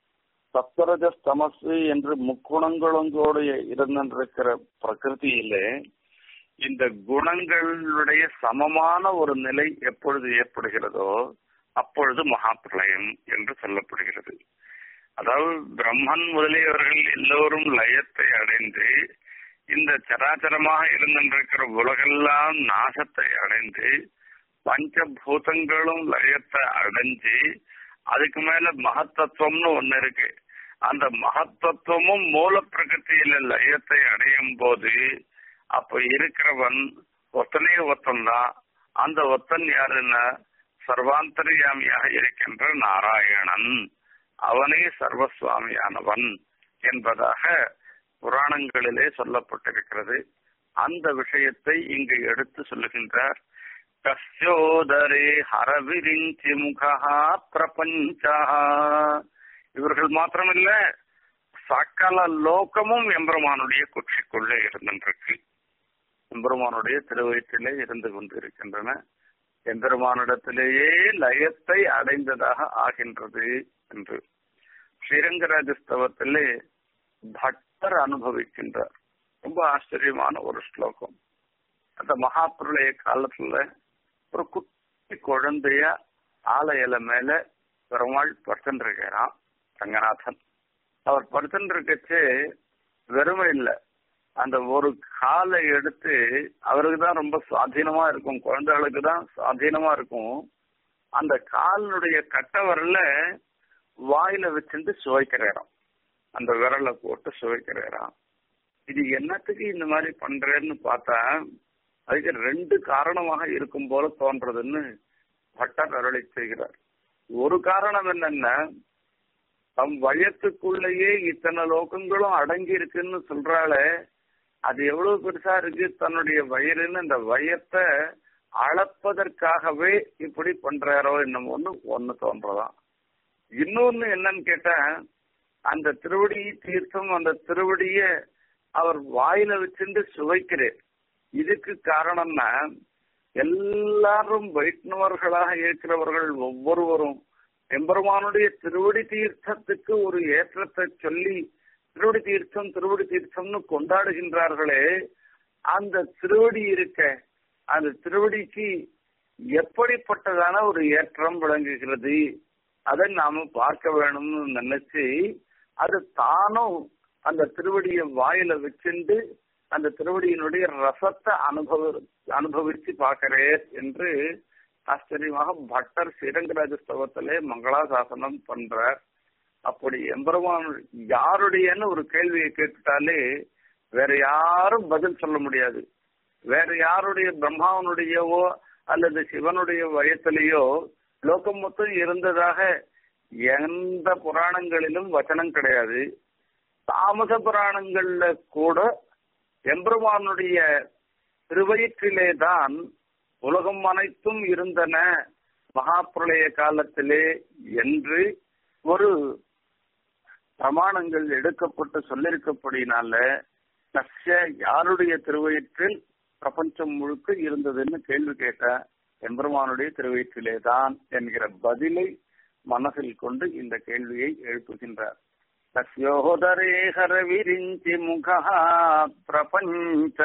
சப்தரஜ தமசு என்று முக்குணங்களோடு இருந்திருக்கிற பிரகிருதியிலே இந்த குணங்களுடைய சமமான ஒரு நிலை எப்பொழுது ஏற்படுகிறதோ அப்பொழுது மகா பிரளயம் என்று சொல்லப்படுகிறது அதாவது பிரம்மன் முதலியவர்கள் எல்லோரும் லயத்தை அடைந்து இந்த சராச்சரமாக இருந்திருக்கிற உலகெல்லாம் நாசத்தை அடைந்து பஞ்சபூதங்களும் லயத்தை அடைஞ்சு அதுக்கு மேல மகத்தத்துவம்னு ஒண்ணு இருக்கு அந்த மகத்தத்துவமும் மூல பிரகத்தியில லயத்தை அடையும் போது அப்ப இருக்கிறவன் ஒத்தனே ஒத்தன் தான் அந்த ஒத்தன் யாருன்னா சர்வாந்தரியாமியாக இருக்கின்ற நாராயணன் அவனே சர்வசுவாமியானவன் என்பதாக புராணங்களிலே சொல்லப்பட்டிருக்கிறது அந்த விஷயத்தை இங்கு எடுத்து சொல்லுகின்றார் கஸ்யோதரே ஹரவிரிஞ்சி முகா பிரபஞ்சா இவர்கள் மாத்திரமில்ல சக்கல லோகமும் எம்பெருமானுடைய குச்சிக்குள்ளே இருந்திருக்கு எம்பெருமானுடைய திருவயிற்றிலே இருந்து கொண்டிருக்கின்றன எம்பெருமானிடத்திலேயே லயத்தை அடைந்ததாக ஆகின்றது என்று ஸ்ரீரங்கராஜஸ்தவத்திலே பட்டர் அனுபவிக்கின்றார் ரொம்ப ஆச்சரியமான ஒரு ஸ்லோகம் அந்த மகாபிரளய காலத்துல ஒரு குட்டி குழந்தைய ஆலையில மேல பெருமாள் படுத்துருக்கிறான் ரங்கநாதன் அவர் படுத்துருக்கச்சு வெறுமை இல்லை அந்த ஒரு காலை எடுத்து அவருக்கு தான் ரொம்ப சுவாதீனமா இருக்கும் குழந்தைகளுக்கு தான் சுவாதீனமா இருக்கும் அந்த காலினுடைய கட்ட விரல வாயில வச்சுட்டு சுவைக்கிறாராம் அந்த விரலை போட்டு சுவைக்கிறாராம் இது என்னத்துக்கு இந்த மாதிரி பண்றேன்னு பார்த்தா அதுக்கு ரெண்டு காரணமாக இருக்கும் போல தோன்றதுன்னு பட்டர் அருளை செய்கிறார் ஒரு காரணம் என்னன்னா தம் வயத்துக்குள்ளேயே இத்தனை லோகங்களும் அடங்கி இருக்குன்னு சொல்றாளே அது எவ்வளவு பெருசா இருக்கு தன்னுடைய வயிறுன்னு அந்த வயத்தை அளப்பதற்காகவே இப்படி பண்றாரோ என்னமோன்னு ஒண்ணு தோன்றதான் இன்னொன்னு என்னன்னு கேட்டா அந்த திருவடி தீர்த்தம் அந்த திருவடிய அவர் வாயில வச்சுட்டு சுவைக்கிறார் இதுக்கு காரணம்னா எல்லாரும் வைஷ்ணவர்களாக இருக்கிறவர்கள் ஒவ்வொருவரும் எம்பெருமானுடைய திருவடி தீர்த்தத்துக்கு ஒரு ஏற்றத்தை சொல்லி திருவடி தீர்த்தம் திருவடி தீர்த்தம்னு கொண்டாடுகின்றார்களே அந்த திருவடி இருக்க அந்த திருவடிக்கு எப்படிப்பட்டதான ஒரு ஏற்றம் விளங்குகிறது அதை நாம பார்க்க வேணும்னு நினைச்சு அது தானும் அந்த திருவடியை வாயில வச்சுண்டு அந்த திருவடியினுடைய ரசத்தை அனுபவ அனுபவிச்சு பார்க்கிறேன் என்று ஆச்சரியமாக பட்டர் ஸ்ரீரங்கராஜஸ்தவத்திலே மங்களாசாசனம் பண்றார் அப்படி எம்பெருமான் யாருடையன்னு ஒரு கேள்வியை கேட்டுட்டாலே வேற யாரும் பதில் சொல்ல முடியாது வேற யாருடைய பிரம்மாவனுடையவோ அல்லது சிவனுடைய வயத்திலேயோ லோகம் மொத்தம் இருந்ததாக எந்த புராணங்களிலும் வச்சனம் கிடையாது தாமச புராணங்கள்ல கூட எம்பெருமானுடைய திருவயிற்றிலே தான் உலகம் அனைத்தும் இருந்தன மகாபிரளய காலத்திலே என்று ஒரு பிரமாணங்கள் எடுக்கப்பட்டு சொல்லிருக்கப்படினால நஷ்ய யாருடைய திருவயிற்றில் பிரபஞ்சம் முழுக்க இருந்ததுன்னு கேள்வி கேட்ட எம்பெருமானுடைய திருவயிற்றிலே தான் என்கிற பதிலை மனசில் கொண்டு இந்த கேள்வியை எழுப்புகின்றார் தஸ்யோதரே ஹரவிரிஞ்சி முகா பிரபஞ்ச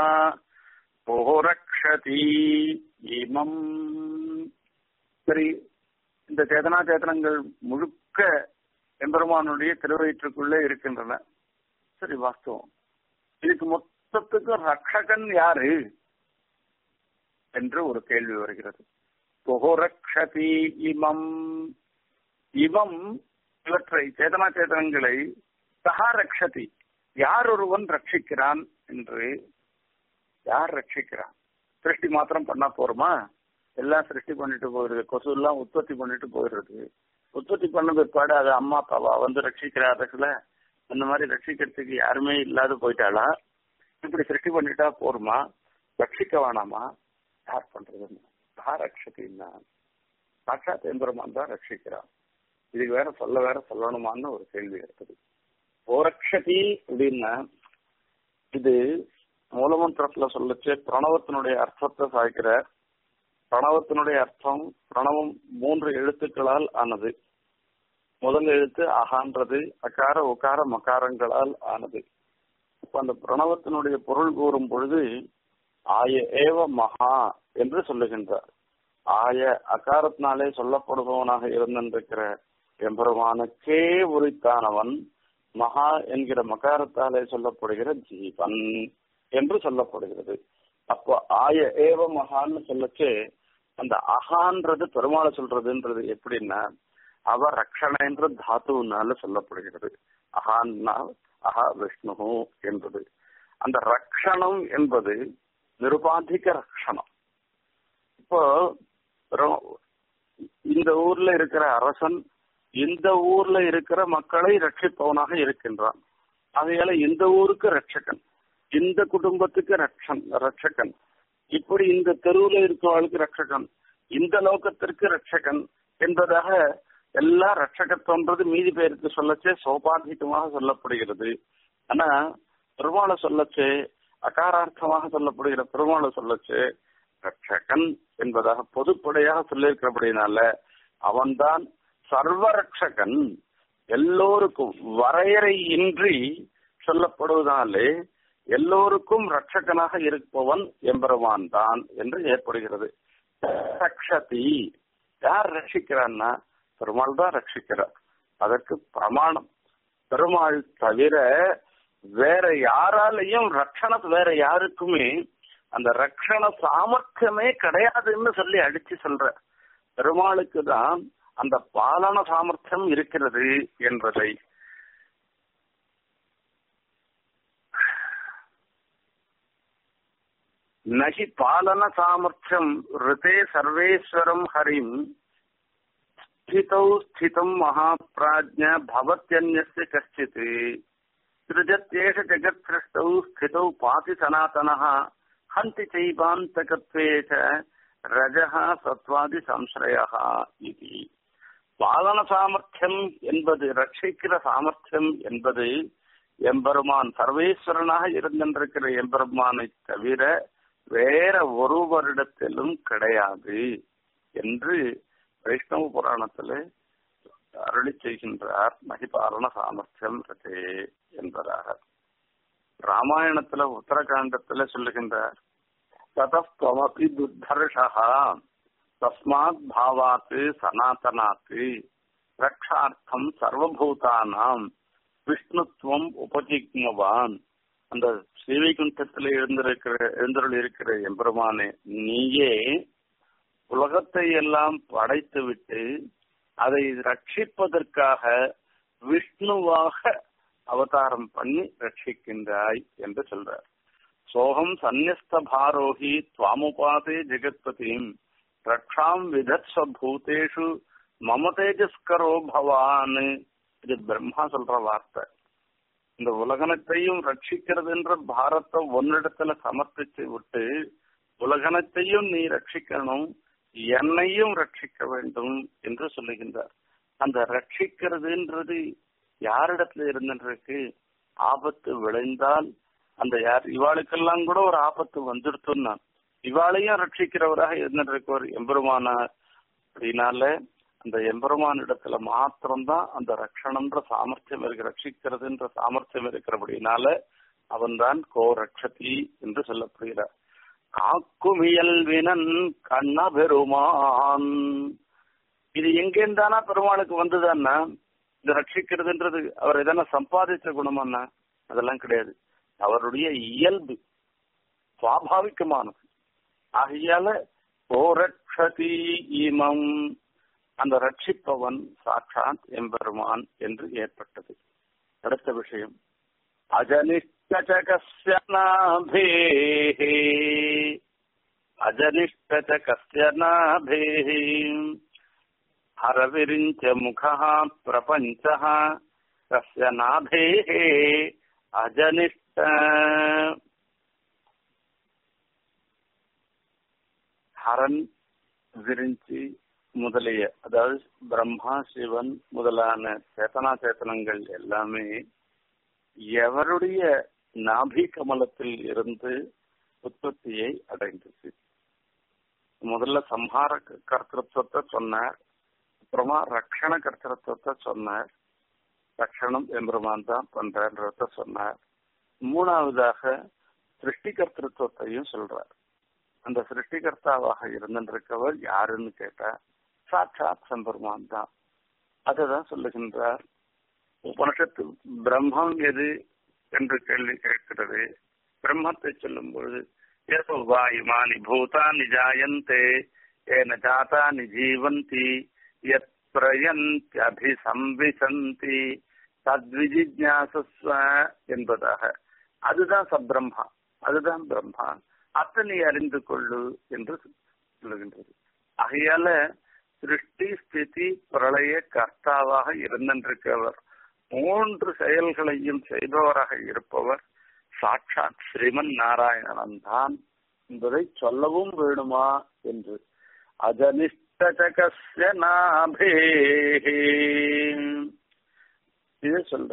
போரக்ஷதி இமம் சரி இந்த சேதனா சேதனங்கள் முழுக்க எம்பெருமானுடைய திருவயிற்றுக்குள்ளே இருக்கின்றன சரி வாஸ்தவம் இதுக்கு மொத்தத்துக்கு ரக்ஷகன் யாரு என்று ஒரு கேள்வி வருகிறது போரக்ஷதி இமம் இவம் இவற்றை சேதனா சேதனங்களை சகா ரக்ஷதி யார் ஒருவன் ரட்சிக்கிறான் என்று யார் ரட்சிக்கிறான் சிருஷ்டி மாத்திரம் பண்ணா போருமா எல்லாம் சிருஷ்டி பண்ணிட்டு போயிருது கொசு எல்லாம் உற்பத்தி பண்ணிட்டு போயிடுறது உற்பத்தி பண்ண பிற்பாடு அது அம்மா அப்பாவா வந்து ரட்சிக்கிறாருல அந்த மாதிரி ரட்சிக்கிறதுக்கு யாருமே இல்லாத போயிட்டாளா இப்படி சிருஷ்டி பண்ணிட்டா போருமா ரட்சிக்க வேணாமா யார் பண்றதுன்னு யார் ரட்சத்தின்னா சாட்சாத் எம்பெருமான் தான் ரட்சிக்கிறான் இதுக்கு வேற சொல்ல வேற சொல்லணுமான்னு ஒரு கேள்வி இருக்குது ஓரக்ஷதி அப்படின்னா இது மூலமந்திரத்துல சொல்லச்சு பிரணவத்தினுடைய அர்த்தத்தை சாய்க்கிற பிரணவத்தினுடைய அர்த்தம் பிரணவம் மூன்று எழுத்துக்களால் ஆனது முதல் எழுத்து அகான்றது அகார உகார மகாரங்களால் ஆனது இப்ப அந்த பிரணவத்தினுடைய பொருள் கூறும் பொழுது ஆய ஏவ மகா என்று சொல்லுகின்றார் ஆய அகாரத்தினாலே சொல்லப்படுபவனாக இருந்திருக்கிற எம்பெருமானுக்கே உரித்தானவன் மகா என்கிற மகாரத்தாலே சொல்லப்படுகிற ஜீவன் என்று சொல்லப்படுகிறது அப்போ ஆய ஏவ மகான்னு சொல்லச்சு அந்த அகான்றது பெருமாளை சொல்றதுன்றது எப்படின்னா அவ ரக்ஷணன்ற தாத்துனால சொல்லப்படுகிறது அகான்னா அஹா விஷ்ணு என்பது அந்த ரக்ஷணம் என்பது நிருபாதிக ரக்ஷணம் இப்போ இந்த ஊர்ல இருக்கிற அரசன் இந்த ஊர்ல இருக்கிற மக்களை ரட்சிப்பவனாக இருக்கின்றான் அதையால இந்த ஊருக்கு ரட்சகன் இந்த குடும்பத்துக்கு ரட்சன் ரட்சகன் இப்படி இந்த தெருவுல இருக்கிறவளுக்கு ரட்சகன் இந்த லோகத்திற்கு ரட்சகன் என்பதாக எல்லா ரட்சகத்துவன்றது மீதி பேருக்கு சொல்லச்சே சோபாதிகமாக சொல்லப்படுகிறது ஆனா பெருமாளை சொல்லச்சு அகாரார்த்தமாக சொல்லப்படுகிற பெருமாளை சொல்லச்சு ரட்சகன் என்பதாக பொதுப்படையாக சொல்லியிருக்கிறபடினால அவன்தான் சர்வரட்சகன் எல்லோருக்கும் வரையறையின்றி சொல்லப்படுவதாலே எல்லோருக்கும் ரட்சகனாக இருப்பவன் எம்பெருமான் தான் என்று ஏற்படுகிறது ரக்ஷதி யார் ரட்சிக்கிறான்னா பெருமாள் தான் ரட்சிக்கிறார் அதற்கு பிரமாணம் பெருமாள் தவிர வேற யாராலையும் ரட்சண வேற யாருக்குமே அந்த ரட்சண சாமர்த்தியமே கிடையாதுன்னு சொல்லி அடிச்சு சொல்ற பெருமாளுக்கு தான் அந்த பாலன சாமர்த்தியம் இருக்கிறது என்பதை நகி பாலன சாமர்த்தியம் ரிதே சர்வேஸ்வரம் ஹரிம் ஸ்திதௌ ஸ்திதம் மகாபிராஜ்ஞ பவத்யன்யஸ்ய கஷ்டித் सृजत्येष जगत्सृष्टौ स्थितौ पाति सनातनः हन्ति चैवान्तकत्वे च रजः சத்வாதி சம்ஸ்ரயः இது பாலன சாமர்த்தியம் என்பது ரட்சிக்கிற சாமர்த்தியம் என்பது எம்பெருமான் சர்வேஸ்வரனாக இருந்திருக்கிற எம்பெருமானை தவிர வேற ஒருவரிடத்திலும் கிடையாது என்று வைஷ்ணவ புராணத்திலே அருளி செய்கின்றார் மகிபாலன சாமர்த்தியம் ரதே என்பதாக ராமாயணத்துல உத்தரகாண்டத்துல சொல்லுகின்றார் ததஸ்துவமபி துர்தர்ஷா தஸ்மாத் பாவாத்து சனாதனாத்து ரக்ஷார்த்தம் சர்வபூதானாம் விஷ்ணுத்துவம் உபஜிக்மவான் அந்த ஸ்ரீவைகுண்டத்தில் எழுந்திருக்கிற எழுந்தருள் இருக்கிற எம்பெருமானே நீயே உலகத்தை எல்லாம் படைத்து விட்டு அதை ரட்சிப்பதற்காக விஷ்ணுவாக அவதாரம் பண்ணி ரட்சிக்கின்றாய் என்று சொல்றார் சோகம் சந்நிஸ்த பாரோகி துவாமுபாதே ஜெகத்பதிம் ரக்ஷாம் விதத்ஸ்வ பூதேஷு மம தேஜஸ்கரோ பவான் இது பிரம்மா சொல்ற வார்த்தை இந்த உலகனத்தையும் ரட்சிக்கிறதுன்ற பாரத்தை ஒன்னிடத்துல சமர்ப்பிச்சு விட்டு உலகனத்தையும் நீ ரட்சிக்கணும் என்னையும் ரட்சிக்க வேண்டும் என்று சொல்லுகின்றார் அந்த ரட்சிக்கிறதுன்றது யாரிடத்துல இருந்துருக்கு ஆபத்து விளைந்தால் அந்த யார் இவாளுக்கெல்லாம் கூட ஒரு ஆபத்து வந்துடுத்துன்னா இவாளையும் ரட்சிக்கிறவராக இருந்திருக்கவர் எம்பெருமானார் அப்படின்னால அந்த எம்பெருமான் இடத்துல மாத்திரம்தான் அந்த ரட்சணம்ன்ற சாமர்த்தியம் இருக்கு ரட்சிக்கிறதுன்ற சாமர்த்தியம் இருக்கிறபடினால அவன்தான் கோ ரட்சதி என்று சொல்லப்படுகிறார் காக்குமியல் வினன் கண்ண பெருமான் இது எங்கேந்தானா பெருமாளுக்கு வந்ததுன்னா இந்த ரட்சிக்கிறதுன்றது அவர் எதனா சம்பாதிச்ச குணமானா அதெல்லாம் கிடையாது அவருடைய இயல்பு சுவாபாவிகமானது ஆகையால ஓரட்சதி இமம் அந்த ரட்சிப்பவன் சாட்சாத் எம்பெருமான் என்று ஏற்பட்டது அடுத்த விஷயம் அஜனிஷ்டச்சகஸ்ய நாபேஹே அஜனிஷ்டச்சகஸ்ய நாபேஹே हरविरिञ्च मुखः प्रपञ्चः तस्य नाभेः अजनिष्ट ஹரன் விரிஞ்சி முதலிய அதாவது பிரம்மா சிவன் முதலான சேத்தனா சேத்தனங்கள் எல்லாமே எவருடைய நாபி கமலத்தில் இருந்து உற்பத்தியை அடைந்தது முதல்ல சம்ஹார கர்த்தத்துவத்தை சொன்னார் அப்புறமா ரக்ஷண கர்த்தத்துவத்தை சொன்னார் ரக்ஷணம் எம்பெருமான் தான் பண்றன்றத சொன்னார் மூணாவதாக சிருஷ்டி கர்த்தத்துவத்தையும் சொல்றார் அந்த சிருஷ்டிகர்த்தாவாக இருந்திருக்கவர் யாருன்னு கேட்டா சாட்சாத் சம்பெருமான் தான் அதுதான் சொல்லுகின்றார் உபனிஷத்து பிரம்மம் எது என்று கேள்வி கேட்கிறது பிரம்மத்தை சொல்லும் பொழுது ஏதோவா இமானி பூதானி ஜாயந்தே ஏன ஜாதானி ஜீவந்தி யத் பிரயந்தியபிசம்பிசந்தி தத்விஜிஜாசஸ்வ என்பதாக அதுதான் சப்ரம்மா அதுதான் பிரம்மா அத்தனை அறிந்து கொள்ளு என்று சொல்லுகின்றது ஆகையால சிருஷ்டி ஸ்திதி பிரளய கர்த்தாவாக இருந்திருக்கவர் மூன்று செயல்களையும் செய்பவராக இருப்பவர் சாட்சாத் ஸ்ரீமன் நாராயணன் தான் என்பதை சொல்லவும் வேணுமா என்று அஜனிஷ்டகஸ்ய நாபே இது சொல்ற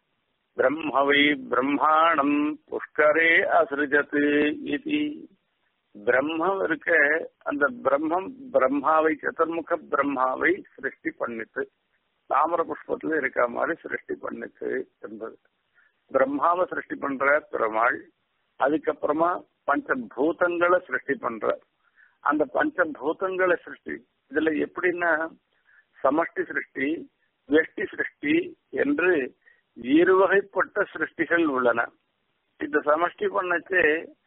பிரம்மவை பிரம்மாணம் புஷ்கரே அசிருஜத்து இது பிரம்மம் இருக்க அந்த பிரம்மம் பிரம்மாவை சதுர்முக பிரம்மாவை சிருஷ்டி பண்ணித்து தாமர புஷ்பத்துல இருக்க மாதிரி சிருஷ்டி பண்ணிச்சு என்பது பிரம்மாவை சிருஷ்டி பண்ற பெருமாள் அதுக்கப்புறமா பஞ்சபூதங்களை சிருஷ்டி பண்ற அந்த பஞ்சபூதங்களை சிருஷ்டி இதுல எப்படின்னா சமஷ்டி சிருஷ்டி வெஷ்டி சிருஷ்டி என்று இருவகைப்பட்ட சிருஷ்டிகள் உள்ளன இந்த சமஷ்டி பண்ணச்சு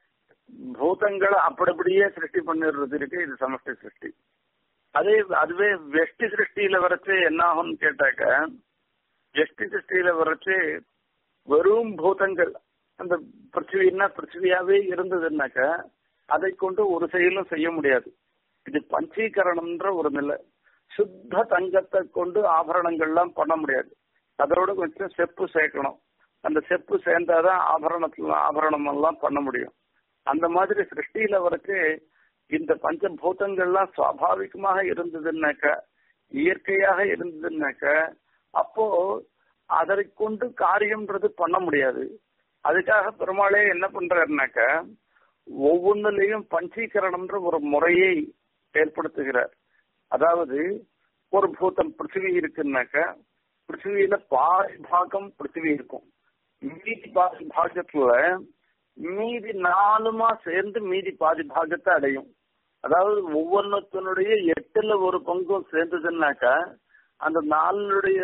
பூதங்களை அப்படியே சிருஷ்டி பண்ணிடுறது இருக்கு இது சமஷ்டி சிருஷ்டி அதே அதுவே வெஷ்டி சிருஷ்டியில வரைச்சு என்ன ஆகும்னு கேட்டாக்க வெஷ்டி சிருஷ்டியில வரைச்சு வெறும் பூதங்கள் அந்த பிருத்திவின்னா பிருத்திவியாவே இருந்ததுன்னாக்க அதை கொண்டு ஒரு செயலும் செய்ய முடியாது இது பஞ்சீகரணம்ன்ற ஒரு நிலை சுத்த தங்கத்தை கொண்டு ஆபரணங்கள்லாம் பண்ண முடியாது அதோட கொஞ்சம் செப்பு சேர்க்கணும் அந்த செப்பு சேர்ந்தாதான் ஆபரணத்துல ஆபரணம் எல்லாம் பண்ண முடியும் அந்த மாதிரி சிருஷ்டியில வரைக்கு இந்த பஞ்சபூதங்கள்லாம் சுவாபாவிகமாக இருந்ததுன்னாக்க இயற்கையாக இருந்ததுன்னாக்க அப்போ அதை கொண்டு காரியம்ன்றது பண்ண முடியாது அதுக்காக பெருமாளே என்ன பண்றாருனாக்க ஒவ்வொன்றுலயும் பஞ்சீகரணம்ன்ற ஒரு முறையை ஏற்படுத்துகிறார் அதாவது ஒரு பூதம் பிருத்திவி இருக்குன்னாக்க பிருத்திவியில பாதி பாகம் பிருத்திவி இருக்கும் மீதி பாதி பாகத்துல மீதி நாலுமா சேர்ந்து மீதி பாதி பாகத்தை அடையும் அதாவது ஒவ்வொன்றத்தினுடைய எட்டுல ஒரு பங்கும் சேர்ந்ததுன்னாக்கா அந்த நாலுடைய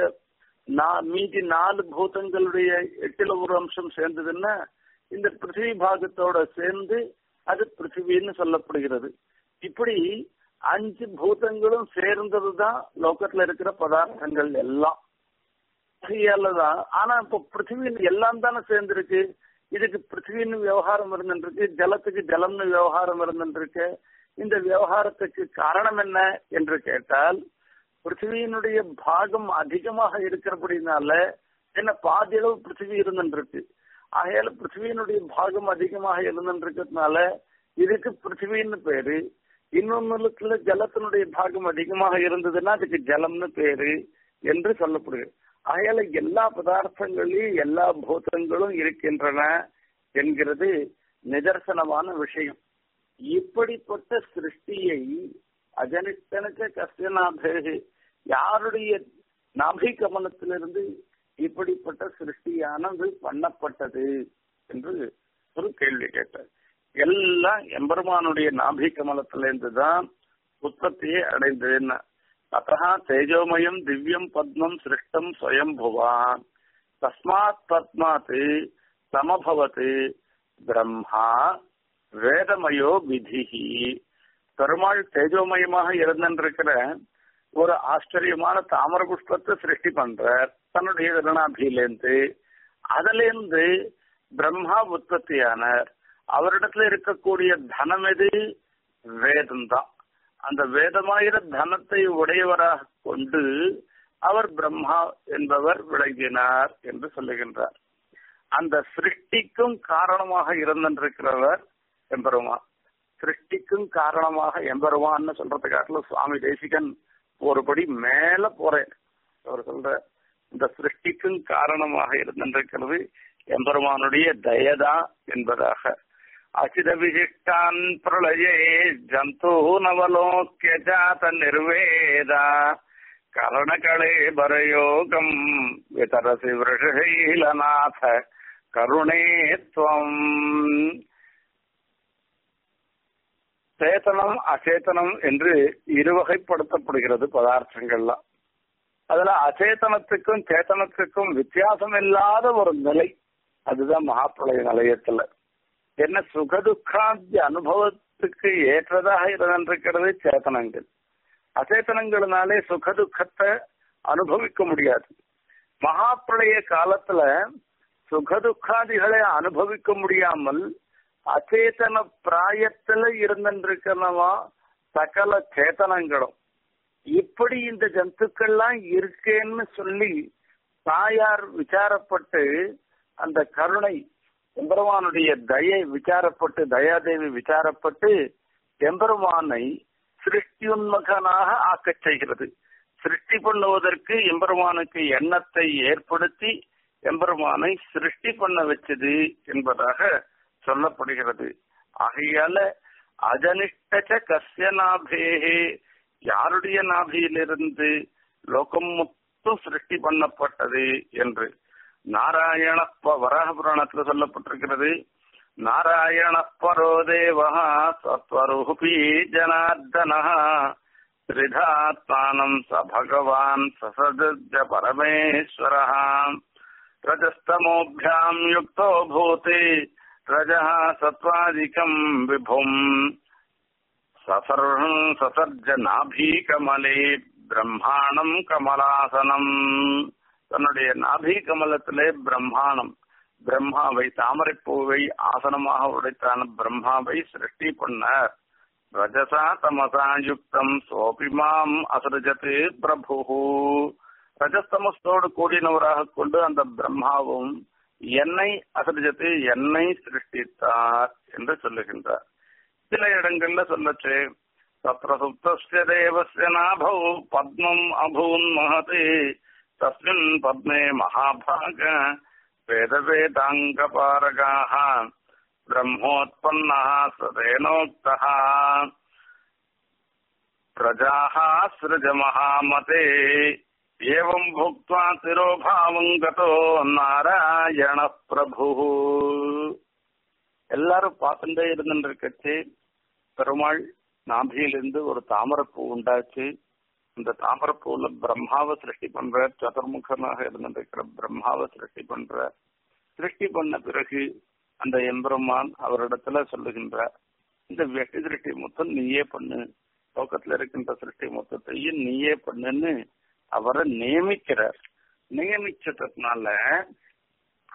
மீதி நாலு பூதங்களுடைய எட்டுல ஒரு அம்சம் சேர்ந்ததுன்னா இந்த பிருத்திவி பாகத்தோட சேர்ந்து அது பிருத்திவின்னு சொல்லப்படுகிறது இப்படி அஞ்சு பூதங்களும் சேர்ந்ததுதான் லோகத்துல இருக்கிற பதார்த்தங்கள் எல்லாம் தான் ஆனா இப்ப பிருத்திவியில் எல்லாம் தானே சேர்ந்திருக்கு இதுக்கு பிருத்திவின்னு விவகாரம் இருந்துருக்கு ஜலத்துக்கு ஜலம்னு விவகாரம் இருந்துருக்கு இந்த விவகாரத்துக்கு காரணம் என்ன என்று கேட்டால் பிருத்திவியினுடைய பாகம் அதிகமாக இருக்கிறபடினால என்ன பாதி அளவு பிருத்திவி இருந்துருக்கு ஆகையால பிருத்திவியினுடைய பாகம் அதிகமாக இருந்துருக்கிறதுனால இதுக்கு பிருத்திவின்னு பேரு இன்னொன்னுல ஜலத்தினுடைய பாகம் அதிகமாக இருந்ததுன்னா அதுக்கு ஜலம்னு பேரு என்று சொல்லப்படுகிறது ஆகையால எல்லா பதார்த்தங்களையும் எல்லா பூதங்களும் இருக்கின்றன என்கிறது நிதர்சனமான விஷயம் இப்படிப்பட்ட சிருஷ்டியை அஜனித்தனுக்கு கசியநாபேகு யாருடைய நாபி கமனத்திலிருந்து இப்படிப்பட்ட சிருஷ்டியானது பண்ணப்பட்டது என்று ஒரு கேள்வி கேட்டார் எல்லாம் எம்பெருமானுடைய நாபி கமலத்திலிருந்து தான் உற்பத்தியை அடைந்ததுன்னு அத்தா தேஜோமயம் திவ்யம் பத்மம் சிருஷ்டம் ஸ்வயம்புவான் தஸ்மாத் பத்மாத் சமபவத் பிரம்மா வேதமயோ விதிஹி பெருமாள் தேஜோமயமாக இருந்திருக்கிற ஒரு ஆச்சரியமான தாமர புஷ்பத்தை சிருஷ்டி பண்றார் தன்னுடைய திருநாபியிலேருந்து அதுல இருந்து பிரம்மா உற்பத்தியானார் அவரிடத்துல இருக்கக்கூடிய தனம் எது வேதம் தான் அந்த வேதமாயிர தனத்தை உடையவராக கொண்டு அவர் பிரம்மா என்பவர் விளங்கினார் என்று சொல்லுகின்றார் அந்த சிருஷ்டிக்கும் காரணமாக இருந்திருக்கிறவர் எம்பெருமான் சிருஷ்டிக்கும் காரணமாக எம்பெருமான்னு சொல்றதுக்காட்டில சுவாமி தேசிகன் ஒருபடி மேல போறேன் அவர் சொல்ற இந்த சிருஷ்டிக்கும் காரணமாக இருந்திருக்கிறது எம்பெருமானுடைய தயதா என்பதாக அச்சித விசிஷ்டான் பிரளயே ஜந்து நவலோக்கிய ஜாத நிர்வேதா கரணகளே பரயோகம் விதரசி விருஷைலநாத கருணே துவம் சேத்தனம் அச்சேதனம் என்று இருவகைப்படுத்தப்படுகிறது பதார்த்தங்கள்லாம் அதுல அச்சேதனத்துக்கும் சேத்தனத்துக்கும் வித்தியாசம் இல்லாத ஒரு நிலை அதுதான் மகாப்பிரளய நிலையத்துல என்ன சுகதுக்காந்தி அனுபவத்துக்கு ஏற்றதாக இருந்திருக்கிறது சேத்தனங்கள் அச்சேதனங்கள்னாலே சுகதுக்கத்தை அனுபவிக்க முடியாது மகாப்பிரளய காலத்துல சுகதுக்காதிகளை அனுபவிக்க முடியாமல் அச்சேதன பிராயத்துல இருந்திருக்கிறவா சகல சேத்தனங்களும் இப்படி இந்த ஜந்துக்கள்லாம் இருக்கேன்னு சொல்லி தாயார் விசாரப்பட்டு அந்த கருணை எம்பெருமானுடைய தயை விசாரப்பட்டு தயாதேவி விசாரப்பட்டு எம்பெருமானை சிருஷ்டியுன்மகனாக ஆக்கச் செய்கிறது சிருஷ்டி பண்ணுவதற்கு எம்பெருமானுக்கு எண்ணத்தை ஏற்படுத்தி எம்பெருமானை சிருஷ்டி பண்ண வச்சது என்பதாக சொல்லப்படுகிறது ஆகையால அஜனிஷ்ட கசிய நாபேகே யாருடைய நாபியிலிருந்து லோகம் மொத்தம் சிருஷ்டி பண்ணப்பட்டது என்று நாராயண வராக புராணத்துல சொல்லப்பட்டிருக்கிறது நாராயண பரோ தேவா சத்வரூபி ஜனார்தன திரிதாத்மானம் ச பகவான் சசஜ பரமேஸ்வர ரஜஸ்தமோபியாம் யுக்தோ பூதே रजः सत्त्वादिकम् विभुम् ससर् ससर्ज नाभीकमले பிரம்மாணம் கமலாசனம் தன்னுடைய நாபி கமலத்திலே பிரம்மாணம் பிரம்மாவை தாமரைப்பூவை ஆசனமாக உடைத்தான பிரம்மாவை சிருஷ்டி பண்ணார் ரஜசா தமசா யுக்தம் சோபிமாம் அசருஜத்து பிரபு ரஜஸ்தமஸ்தோடு கூடினவராக கொண்டு அந்த பிரம்மாவும் என்னை அசரிஜத்து என்னை சிருஷ்டித்தார் என்று சொல்லுகின்றார் சில இடங்கள்ல சொல்லச்சு தத்திர சுப்தஸ்ய தேவஸ்ய நாபௌ பத்மம் அபூன் மகதே தஸ்மின் பத்மே மகாபாக வேத வேதாங்க பாரகாக பிரம்மோத்பன்னா சதேனோக்தः பிரஜாः சிருஜ மகாமதே ஏவம் புக்வா திரோபாவம் கதோ நாராயண பிரபு எல்லாரும் பார்த்துட்டே இருந்துருக்கச்சு பெருமாள் நாபியிலிருந்து ஒரு தாமரப்பூ உண்டாச்சு இந்த தாமரப்பூல பிரம்மாவை சிருஷ்டி பண்ற சதுர்முகனாக இருந்திருக்கிற பிரம்மாவை சிருஷ்டி பண்ற சிருஷ்டி பண்ண பிறகு அந்த எம்பெருமான் அவரிடத்துல சொல்லுகின்றார் இந்த வெட்டி சிருஷ்டி மொத்தம் நீயே பண்ணு லோகத்துல இருக்கின்ற சிருஷ்டி மொத்தத்தையும் நீயே பண்ணுன்னு அவரை நியமிக்கிறார் நியமிச்சதுனால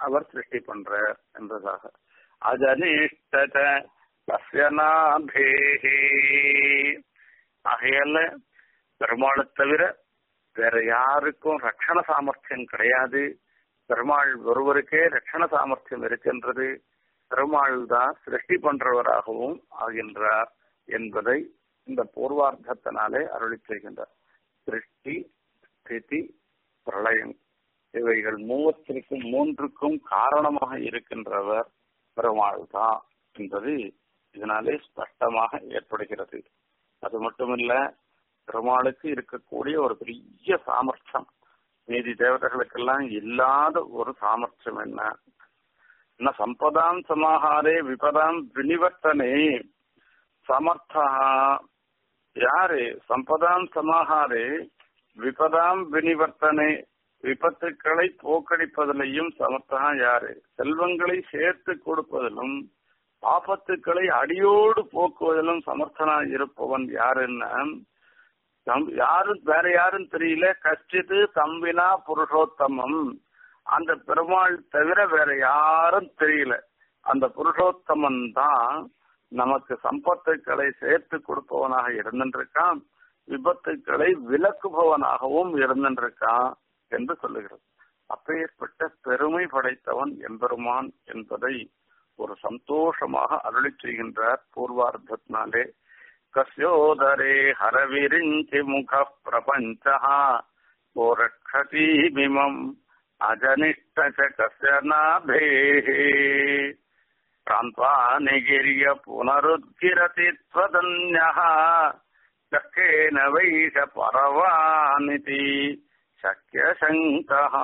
அவர் சிருஷ்டி பண்றார் என்பதாக அஜனிஷ்ட கசியநாபேஹே ஆகையால பெருமாளை தவிர வேற யாருக்கும் ரட்சண சாமர்த்தியம் கிடையாது பெருமாள் ஒருவருக்கே ரட்சண சாமர்த்தியம் இருக்கின்றது பெருமாள் தான் சிருஷ்டி பண்றவராகவும் ஆகின்றார் என்பதை இந்த பூர்வார்த்தத்தினாலே அருளி செய்கின்றார் சிருஷ்டி ஸ்திதி பிரளயம் இவைகள் மூவத்திற்கும் மூன்றுக்கும் காரணமாக இருக்கின்றவர் பெருமாள் தான் என்பது இதனாலே ஸ்பஷ்டமாக ஏற்படுகிறது அது மட்டுமில்ல பெருமாளுக்கு இருக்கக்கூடிய ஒரு பெரிய சாமர்த்தியம் மீதி தேவதைகளுக்கெல்லாம் இல்லாத ஒரு சாமர்த்தியம் என்ன என்ன சம்பதாம் சமாஹாரே விபதாம் வினிவர்த்தனே சமர்த்தா யாரு சம்பதாம் சமாஹாரே விபதாம் வினிவர்த்தனே விபத்துக்களை போக்கடிப்பதிலையும் சமர்த்தா யாரு செல்வங்களை சேர்த்து கொடுப்பதிலும் ஆபத்துக்களை அடியோடு போக்குவதிலும் சமர்த்தனா இருப்பவன் யாருன்னா யாரும் வேற யாரும் தெரியல கஷ்டித்து தம்பினா புருஷோத்தமம் அந்த பெருமாள் தவிர வேற யாரும் தெரியல அந்த புருஷோத்தமன் தான் நமக்கு சம்பத்துக்களை சேர்த்து கொடுப்பவனாக இருந்திருக்கான் விபத்துக்களை விலக்குபவனாகவும் இருந்திருக்கான் என்று சொல்லுகிறது அப்பேற்பட்ட பெருமை படைத்தவன் எம்பெருமான் என்பதை ஒரு சந்தோஷமாக அருளி செய்கின்றார் பூர்வார்த்தத்தினாலே கஸ்யோதரே ஹரவிரிஞ்சி முக பிரபஞ்ச ஓரக்ஷதீமிமம் அஜனிஷ்ட கஸ்ய நாபேஹே प्रान्त्वानिगिर्य पुनरुद्गिरति त्वदन्यः शक्येन वैष परवानिति शक्यशङ्कः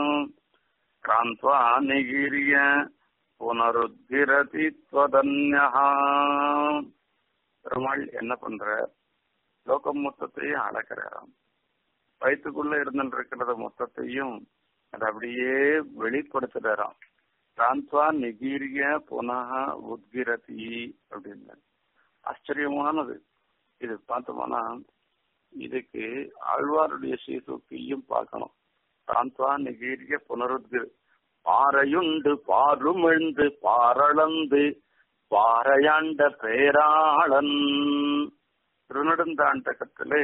प्रान्त्वानिगिर्य புனருத்திரதி துவதன்யா பெருமாள் என்ன பண்ற லோகம் மொத்தத்தையும் அளக்கிறாராம் வயிற்றுக்குள்ள இருந்துட்டு இருக்கிறத மொத்தத்தையும் அதை அப்படியே வெளிப்படுத்துறாராம் பிராந்த்வா நிகீரிய புனக உத்கிரதி அப்படின்னு ஆச்சரியமானது இது பார்த்தோம்னா இதுக்கு ஆழ்வாருடைய சீசுக்கியும் பார்க்கணும் பிராந்த்வா நிகீரிய புனருத்கிர பாறையுண்டு பாருமிழ்ந்து பாரளந்து பாறையாண்ட பேராளன் திருநெடுந்தாண்டகத்திலே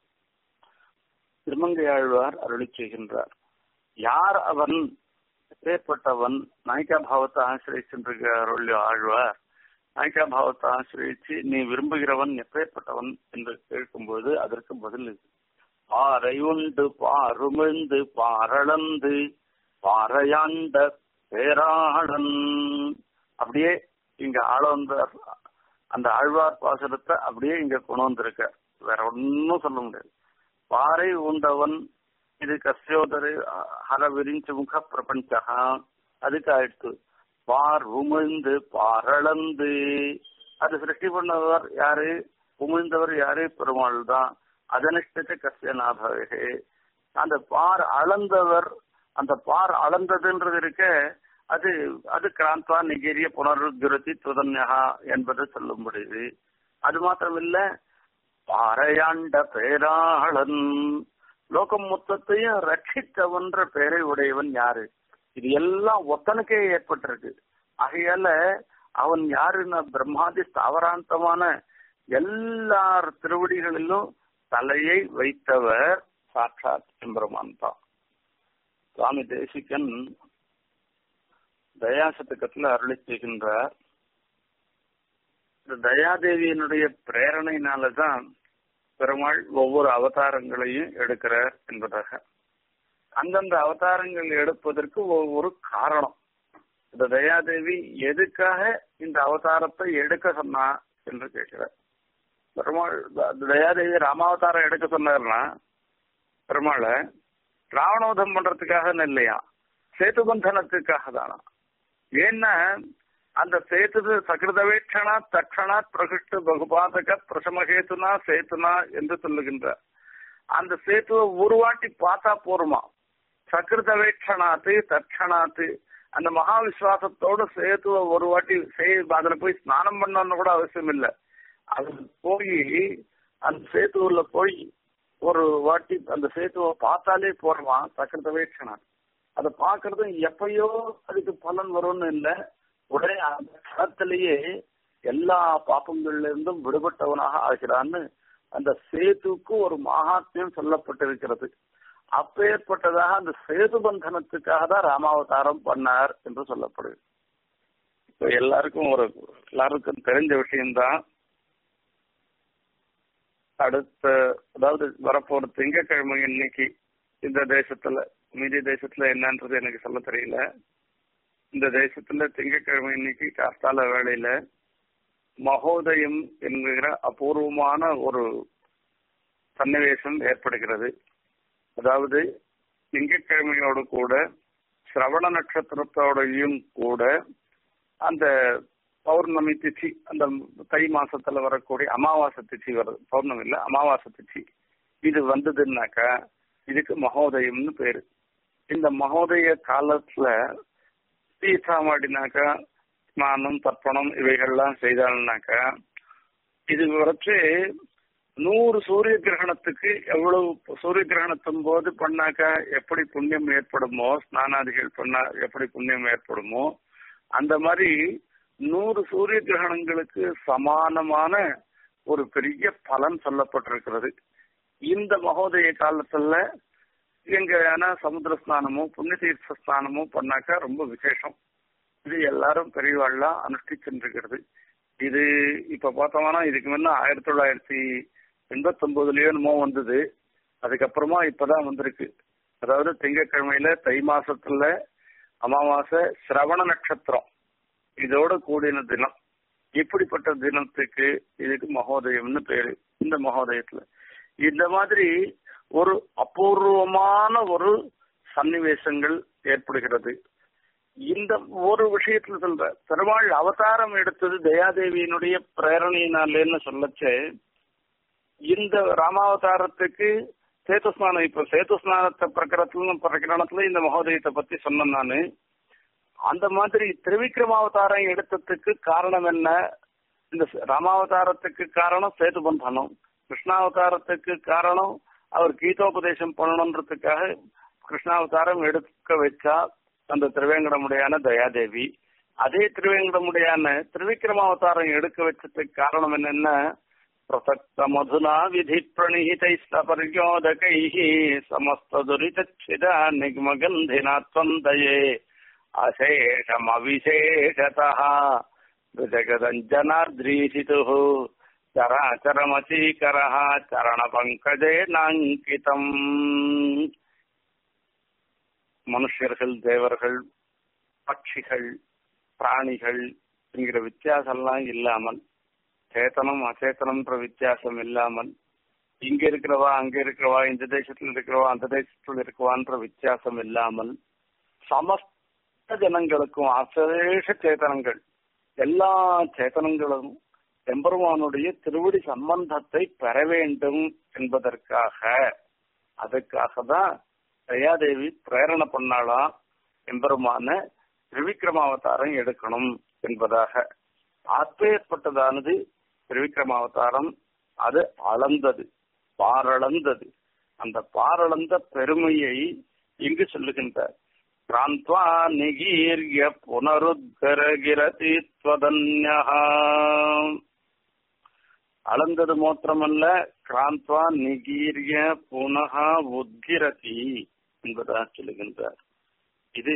திருமங்கை ஆழ்வார் அருளி செய்கின்றார் யார் அவன் எப்பேற்பட்டவன் நாய்க்கா பாவத்தை ஆசிரியச்சின்றிருக்கிறாரோ ஆழ்வார் நாய்க்கா பாவத்தை ஆசிரியச்சு நீ விரும்புகிறவன் எப்பேற்பட்டவன் என்று கேட்கும்போது அதற்கு பதில் இது பாறை உண்டு பாருமிழ்ந்து பாரளந்து பாறையாண்ட பேராளன் அப்படியே இங்க ஆளவந்தார் அந்த ஆழ்வார் பாசனத்தை அப்படியே இங்க கொண்டு வந்திருக்க வேற ஒன்னும் சொல்ல முடியாது பாறை உண்டவன் இது கஸ்யோதரு ஹர விரிஞ்சு முக பிரபஞ்சகா அதுக்கு ஆயிடுத்து பார் உமிழ்ந்து பாரளந்து அது சிருஷ்டி பண்ணவர் யாரு உமிழ்ந்தவர் யாரு பெருமாள் தான் அதனிஷ்டத்தை கஸ்யநாதே அந்த பார் அளந்தவர் அந்த பார் அளந்ததுன்றது இருக்க அது அது கிராந்தா நிகேரிய புனருத்கிருதி துதன்யா என்பது சொல்ல முடியுது அது மாத்திரமில்ல பாறையாண்ட பேராளன் லோகம் மொத்தத்தையும் ரட்சித்தவன்ற பெயரை உடையவன் யாரு இது எல்லாம் ஒத்தனுக்கே ஏற்பட்டிருக்கு ஆகையால அவன் யாருன்னா பிரம்மாதி ஸ்தாவராந்தமான எல்லார் திருவடிகளிலும் தலையை வைத்தவர் சாட்சாத் எம்பெருமான் தான் சுவாமி தேசிகன் தயாசத்துக்கத்துல அருளி செய்கின்றார் இந்த தயாதேவியினுடைய பிரேரணையினாலதான் பெருமாள் ஒவ்வொரு அவதாரங்களையும் எடுக்கிறார் என்பதாக அந்தந்த அவதாரங்கள் எடுப்பதற்கு ஒவ்வொரு காரணம் இந்த தயாதேவி எதுக்காக இந்த அவதாரத்தை எடுக்க சொன்னா என்று கேட்கிறார் பெருமாள் தயாதேவி ராமாவதாரம் எடுக்க சொன்னார்னா பெருமாளை ராவணோதம் பண்றதுக்காக இல்லையா சேதுபந்தனத்துக்காக தானா ஏன்னா அந்த சேத்து சகிருதவேட்சணா தட்சணா பிரகிஷ்டு பகுபாதக பிரசமகேத்துனா சேத்துனா என்று சொல்லுகின்றார் அந்த சேத்துவை ஒரு வாட்டி பார்த்தா போருமா சகிருதவேட்சணாத்து தட்சணாத்து அந்த மகா விசுவாசத்தோட சேத்துவை ஒரு வாட்டி செய் அதுல போய் ஸ்நானம் பண்ணணும்னு கூட அவசியம் இல்லை அது போய் அந்த சேத்துவுல போய் ஒரு வாட்டி அந்த சேத்துவை பார்த்தாலே போறமா சக்கரத வேட்சணா அதை பாக்குறதும் எப்பயோ அதுக்கு பலன் வரும்னு இல்லை உடனே அந்த களத்திலேயே எல்லா பாப்பங்கள்ல இருந்தும் விடுபட்டவனாக ஆகிறான்னு அந்த சேதுக்கு ஒரு மகாத்மியம் சொல்லப்பட்டிருக்கிறது அப்பேற்பட்டதாக அந்த சேது பந்தனத்துக்காக தான் ராமாவதாரம் பண்ணார் என்று சொல்லப்படுது இப்ப எல்லாருக்கும் ஒரு எல்லாருக்கும் தெரிஞ்ச விஷயம்தான் அடுத்த அதாவது வரப்போற திங்கக்கிழமை இன்னைக்கு இந்த தேசத்துல மீதி தேசத்துல என்னன்றது எனக்கு சொல்ல தெரியல இந்த தேசத்துல திங்கக்கிழமை இன்னைக்கு கார்த்தால வேளையில மகோதயம் என்கிற அபூர்வமான ஒரு சன்னிவேசம் ஏற்படுகிறது அதாவது திங்கக்கிழமையோடு கூட சிரவண நட்சத்திரத்தோடையும் கூட அந்த பௌர்ணமி திச்சி அந்த தை மாசத்துல வரக்கூடிய அமாவாசை திச்சி வருது பௌர்ணமி இல்ல அமாவாசை திச்சி இது வந்ததுன்னாக்கா இதுக்கு மகோதயம்னு பேரு இந்த மகோதய காலத்துல தீர்த்தாமாடினாக்கா ஸ்நானம் தர்ப்பணம் இவைகள்லாம் செய்தாள்னாக்கா இது வரைச்சு நூறு சூரிய கிரகணத்துக்கு எவ்வளவு சூரிய கிரகணத்தும் போது பண்ணாக்கா எப்படி புண்ணியம் ஏற்படுமோ ஸ்நானாதிகள் பண்ணா எப்படி புண்ணியம் ஏற்படுமோ அந்த மாதிரி நூறு சூரிய கிரகணங்களுக்கு சமானமான ஒரு பெரிய பலன் சொல்லப்பட்டிருக்கிறது இந்த மகோதய காலத்துல எங்க ஏன்னா சமுத்திர ஸ்நானமோ புண்ணிய தீர்த்த ஸ்நானமோ பண்ணாக்கா ரொம்ப விசேஷம் இது எல்லாரும் பெரியவாள்லாம் அனுஷ்டிச்சுருக்கிறது இது இப்ப பார்த்தோம்னா இதுக்கு முன்ன ஆயிரத்தி தொள்ளாயிரத்தி எண்பத்தி ஒன்பதுலயோ என்னமோ வந்தது அதுக்கப்புறமா இப்பதான் வந்திருக்கு அதாவது திங்கக்கிழமையில தை மாசத்துல அமாவாசை சிரவண நட்சத்திரம் இதோட கூடின தினம் இப்படிப்பட்ட தினத்துக்கு இதுக்கு மகோதயம்னு பேரு இந்த மகோதயத்துல இந்த மாதிரி ஒரு அபூர்வமான ஒரு சன்னிவேசங்கள் ஏற்படுகிறது இந்த ஒரு விஷயத்துல சொல்ற பெருமாள் அவதாரம் எடுத்தது தயாதேவியினுடைய பிரேரணையினாலேன்னு சொல்லச்சு இந்த ராமாவதாரத்துக்கு சேத்து ஸ்நானம் இப்ப சேத்து ஸ்நானத்தை பிரகரத்துல பிரகரணத்துல இந்த மகோதயத்தை பத்தி சொன்னேன் நானு அந்த மாதிரி திரிவிக்ரமாவதாரம் எடுத்ததுக்கு காரணம் என்ன இந்த ராமாவதாரத்துக்கு காரணம் சேது பந்தனம் கிருஷ்ணாவதாரத்துக்கு காரணம் அவர் கீதோபதேசம் பண்ணணுன்றதுக்காக கிருஷ்ணாவதாரம் எடுக்க வச்சா அந்த திருவேங்கடமுடையான தயாதேவி அதே திருவேங்கடமுடையான திரிவிக்ரமாவதாரம் எடுக்க வச்சதுக்கு காரணம் என்னன்னா பிரசக்த மதுனா விதி பிரணீதைஸ்தபர்யோதகை சமஸ்த துரிதச்சித நிக்மகந்தினா त्वन्दये अशेषमविशेषतः जगदञ्जनाद्रीशितुः चराचरमचीकरः चरणपङ्कजेनाङ्कितम् மனுஷர்கள் தேவர்கள் பட்சிகள் பிராணிகள் என்கிற வித்தியாசம்லாம் இல்லாமல் சேத்தனம் அச்சேத்தனம்ன்ற வித்தியாசம் இல்லாமல் இங்க இருக்கிறவா அங்க இருக்கிறவா இந்த தேசத்துல இருக்கிறவா அந்த தேசத்துல இருக்கவான்ற வித்தியாசம் இல்லாமல் சமஸ்த ஜனங்களுக்கும் அசேஷ சேத்தனங்கள் எல்லா சேத்தனங்களும் எம்பெருமானுடைய திருவடி சம்பந்தத்தை பெற வேண்டும் என்பதற்காக அதுக்காக தான் தயாதேவி பிரேரணை பண்ணாலாம் எம்பெருமான திரிவிக்ரமாவதாரம் எடுக்கணும் என்பதாக அப்பேற்பட்டதானது திரிவிக்ரமாவதாரம் அது அளந்தது பாரளந்தது அந்த பாரளந்த பெருமையை இங்கு சொல்லுகின்றார் கிராந்த்வா நிகீர்ய புனருத்கரகிரதி அளந்தது மாத்திரமல்ல கிராந்த்வா நிகீர்ய புனக உத்கிரதி என்பதாக சொல்லுகின்றார் இது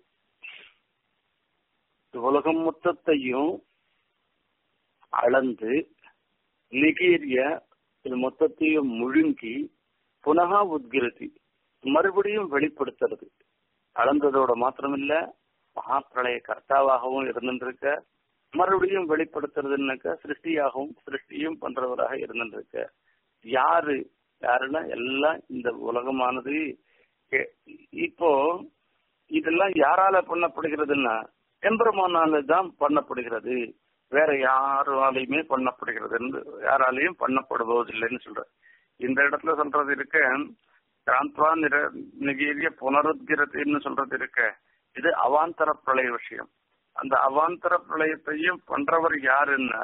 உலகம் மொத்தத்தையும் அளந்து நிகீரிய இது மொத்தத்தையும் முழுங்கி புனகா உத்கிருதி மறுபடியும் வெளிப்படுத்துறது அளந்ததோட மாத்திரமில்ல மகாப்பிரளய கர்த்தாவாகவும் இருந்துருக்க மறுபடியும் வெளிப்படுத்துறதுன்னாக்க சிருஷ்டியாகவும் சிருஷ்டியும் பண்றவராக இருந்துருக்க யாரு யாருன்னா எல்லாம் இந்த உலகமானது இப்போ இதெல்லாம் யாரால பண்ணப்படுகிறதுன்னா எம்பெருமானால தான் பண்ணப்படுகிறது வேற யாராலையுமே பண்ணப்படுகிறது யாராலையும் பண்ணப்படுவதில்லைன்னு சொல்ற இந்த இடத்துல சொல்றது இருக்க காந்த்வா நிர நிகீரிய புனருத்கிரத்தின்னு சொல்றது இருக்க இது அவாந்தர பிரளய விஷயம் அந்த அவாந்தர பிரளயத்தையும் பண்றவர் யாருன்னா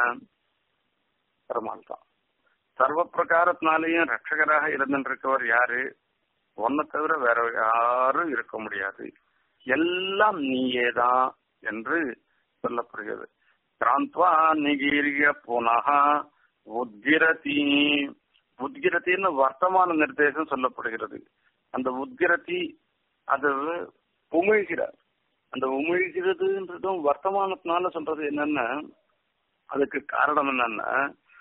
பெருமாள் தான் சர்வ பிரகாரத்தினாலேயும் ரட்சகராக இருந்திருக்கவர் யாரு உன்னை தவிர வேற யாரும் இருக்க முடியாது எல்லாம் நீயேதான் என்று சொல்லப்படுகிறது கிராந்த்வா நிகீரிய புனக உத்கிரதி உத்கிரத்தின்னு வர்த்தமான நிர்தேசம் சொல்லப்படுகிறது அந்த உத்கிரதி அது உமிழ்கிறார் அந்த உமிழ்கிறதுன்றதும் வர்த்தமானத்தினால சொல்றது என்னன்னா அதுக்கு காரணம் என்னன்னா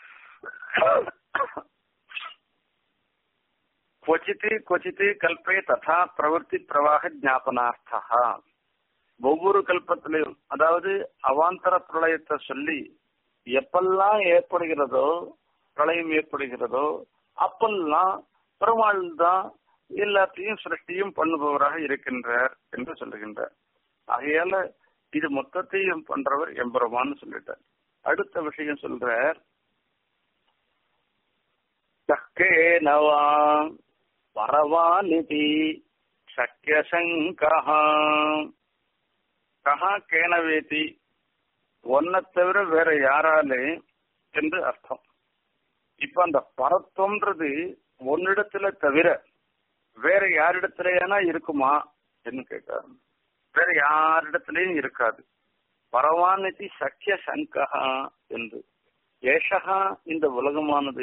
கொச்சித்து கொச்சித்து கல்பே ததா பிரவர்த்தி பிரவாக ஜாபனார்த்தா ஒவ்வொரு கல்பத்திலையும் அதாவது அவாந்தர பிரளயத்தை சொல்லி எப்பெல்லாம் ஏற்படுகிறதோ பிரளயம் ஏற்படுகிறதோ அப்பெல்லாம் பெருமாள் தான் எல்லாத்தையும் சிருஷ்டியும் பண்ணுபவராக இருக்கின்றார் என்று சொல்லுகின்றார் ஆகையால இது மொத்தத்தையும் பண்றவர் எம்பெருமான்னு சொல்லிட்டார் அடுத்த விஷயம் சொல்றார் சக்கேனவா பரவானிதி சக்கியசங்கா கஹா கேனவேதி ஒன்னை தவிர வேற யாராலே என்று அர்த்தம் இப்ப அந்த பரத்துவம்ன்றது ஒன்னிடத்துல தவிர வேற யாரிடத்திலேனா இருக்குமா என்று கேட்காரு வேற யாரிடத்திலையும் இருக்காது பரவானிதி சக்கிய சங்கா என்று ஏஷகா இந்த உலகமானது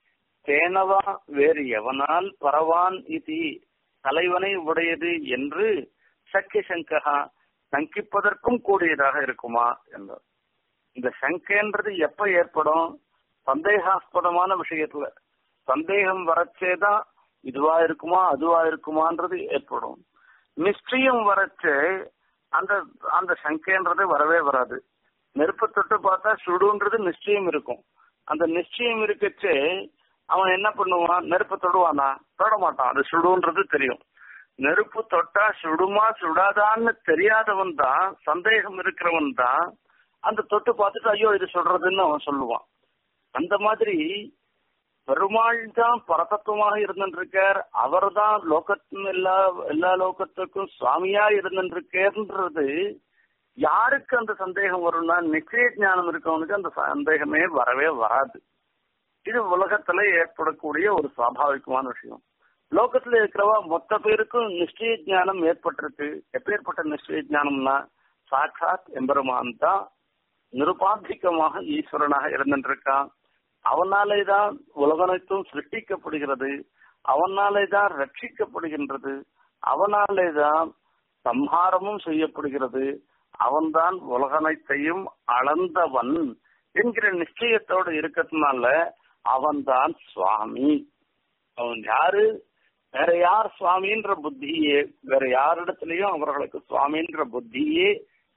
தேனவா வேறு எவனால் பரவான் இது தலைவனை உடையது என்று சக்கிய சங்ககா சங்கிப்பதற்கும் கூடியதாக இருக்குமா என்றார் இந்த சங்கைன்றது எப்ப ஏற்படும் சந்தேகாஸ்பதமான விஷயத்துல சந்தேகம் வரச்சேதான் இதுவா இருக்குமா அதுவா இருக்குமான்றது ஏற்படும் நிச்சயம் வரச்சே அந்த அந்த சங்கைன்றது வரவே வராது நெருப்பை தொட்டு பார்த்தா சுடுன்றது நிச்சயம் இருக்கும் அந்த நிச்சயம் இருக்கச்சே அவன் என்ன பண்ணுவான் நெருப்பை தொடுவானா தொட மாட்டான் அது சுடுன்றது தெரியும் நெருப்பு தொட்டா சுடுமா சுடாதான்னு தெரியாதவன் தான் சந்தேகம் இருக்கிறவன் தான் அந்த தொட்டு பார்த்துட்டு ஐயோ இது சொல்றதுன்னு அவன் சொல்லுவான் அந்த மாதிரி பெருமாள் தான் பரதத்துவமாக இருந்திருக்கார் அவர் தான் லோகத்தின் எல்லா எல்லா லோகத்துக்கும் சுவாமியா இருந்திருக்கேன்றது யாருக்கு அந்த சந்தேகம் வரும்னா நிச்சய ஞானம் இருக்கவனுக்கு அந்த சந்தேகமே வரவே வராது இது உலகத்துல ஏற்படக்கூடிய ஒரு சுவாபாவிகமான விஷயம் லோகத்துல இருக்கிறவா மொத்த பேருக்கும் நிச்சய ஞானம் ஏற்பட்டிருக்கு எப்பேற்பட்ட நிச்சய ஞானம்னா சாட்சாத் எம்பெருமான் தான் நிருபாதிகமாக ஈஸ்வரனாக இருந்திருக்கான் அவனாலே தான் உலகனைத்தும் சிருஷ்டிக்கப்படுகிறது அவனாலே தான் ரட்சிக்கப்படுகின்றது அவனாலே தான் சம்ஹாரமும் செய்யப்படுகிறது அவன்தான் உலகனைத்தையும் அளந்தவன் என்கிற நிச்சயத்தோடு இருக்கிறதுனால அவன்தான் சுவாமி அவன் யாரு வேற யார் சுவாமின்ற புத்தியே வேற யாரிடத்திலையும் அவர்களுக்கு சுவாமின்ற புத்தியே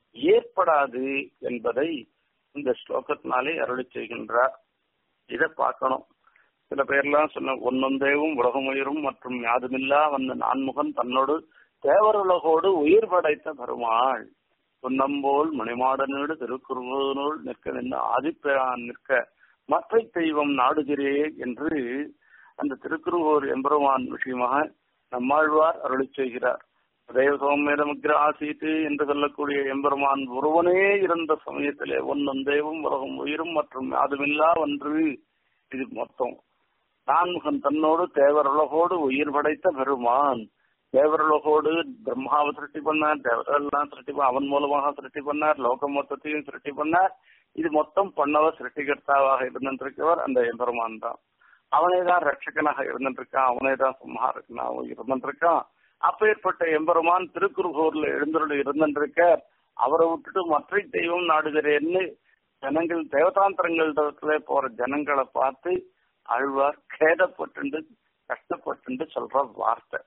ஏற்படாது என்பதை இந்த ஸ்லோகத்தினாலே அருளி செய்கின்றார் இதை பார்க்கணும் சில பேர்லாம் சொன்ன ஒன்னொந்தேவும் உலகமுயிரும் மற்றும் யாதுமில்லா வந்த நான்முகன் தன்னோடு தேவருலகோடு உயிர் படைத்த பெருமாள் துன்னம்போல் மணிமாடனோடு திருக்குறுநூல் நிற்க நின்று ஆதிப்பிரான் நிற்க மற்ற தெய்வம் நாடுகிறே என்று அந்த திருக்குறுவோர் எம்பெருமான் விஷயமாக நம்மாழ்வார் அருளி செய்கிறார் தேவசோமேதமுக்கிர ஆசீத்து என்று சொல்லக்கூடிய எம்பெருமான் ஒருவனே இருந்த சமயத்திலே ஒன்னும் தெய்வம் உலகம் உயிரும் மற்றும் யாதுமில்லா ஒன்று இது மொத்தம் நான்முகன் தன்னோடு தேவருலகோடு உயிர் படைத்த பெருமான் தேவருலகோடு பிரம்மாவை சிருஷ்டி பண்ணார் தேவரெல்லாம் சிருஷ்டி பண்ண அவன் மூலமாக சிருஷ்டி பண்ணார் லோக மொத்தத்தையும் சிருஷ்டி பண்ணார் இது மொத்தம் பண்ணவர் சிருஷ்டிகர்த்தாவாக இருந்திருக்கவர் அந்த எம்பெருமான் தான் அவனே தான் ரட்சகனாக இருந்திருக்கான் அவனே தான் சம்ஹாரகனாகவும் இருந்திருக்கான் அப்பேற்பட்ட எம்பெருமான் திருக்குறுகூர்ல எழுந்தருள் இருந்திருக்க அவரை விட்டுட்டு மற்ற தெய்வம் நாடுகிறேன்னு ஜனங்கள் தேவதாந்திரங்களிடத்துல போற ஜனங்களை பார்த்து அழ்வார் கேதப்பட்டு கஷ்டப்பட்டு சொல்ற வார்த்தை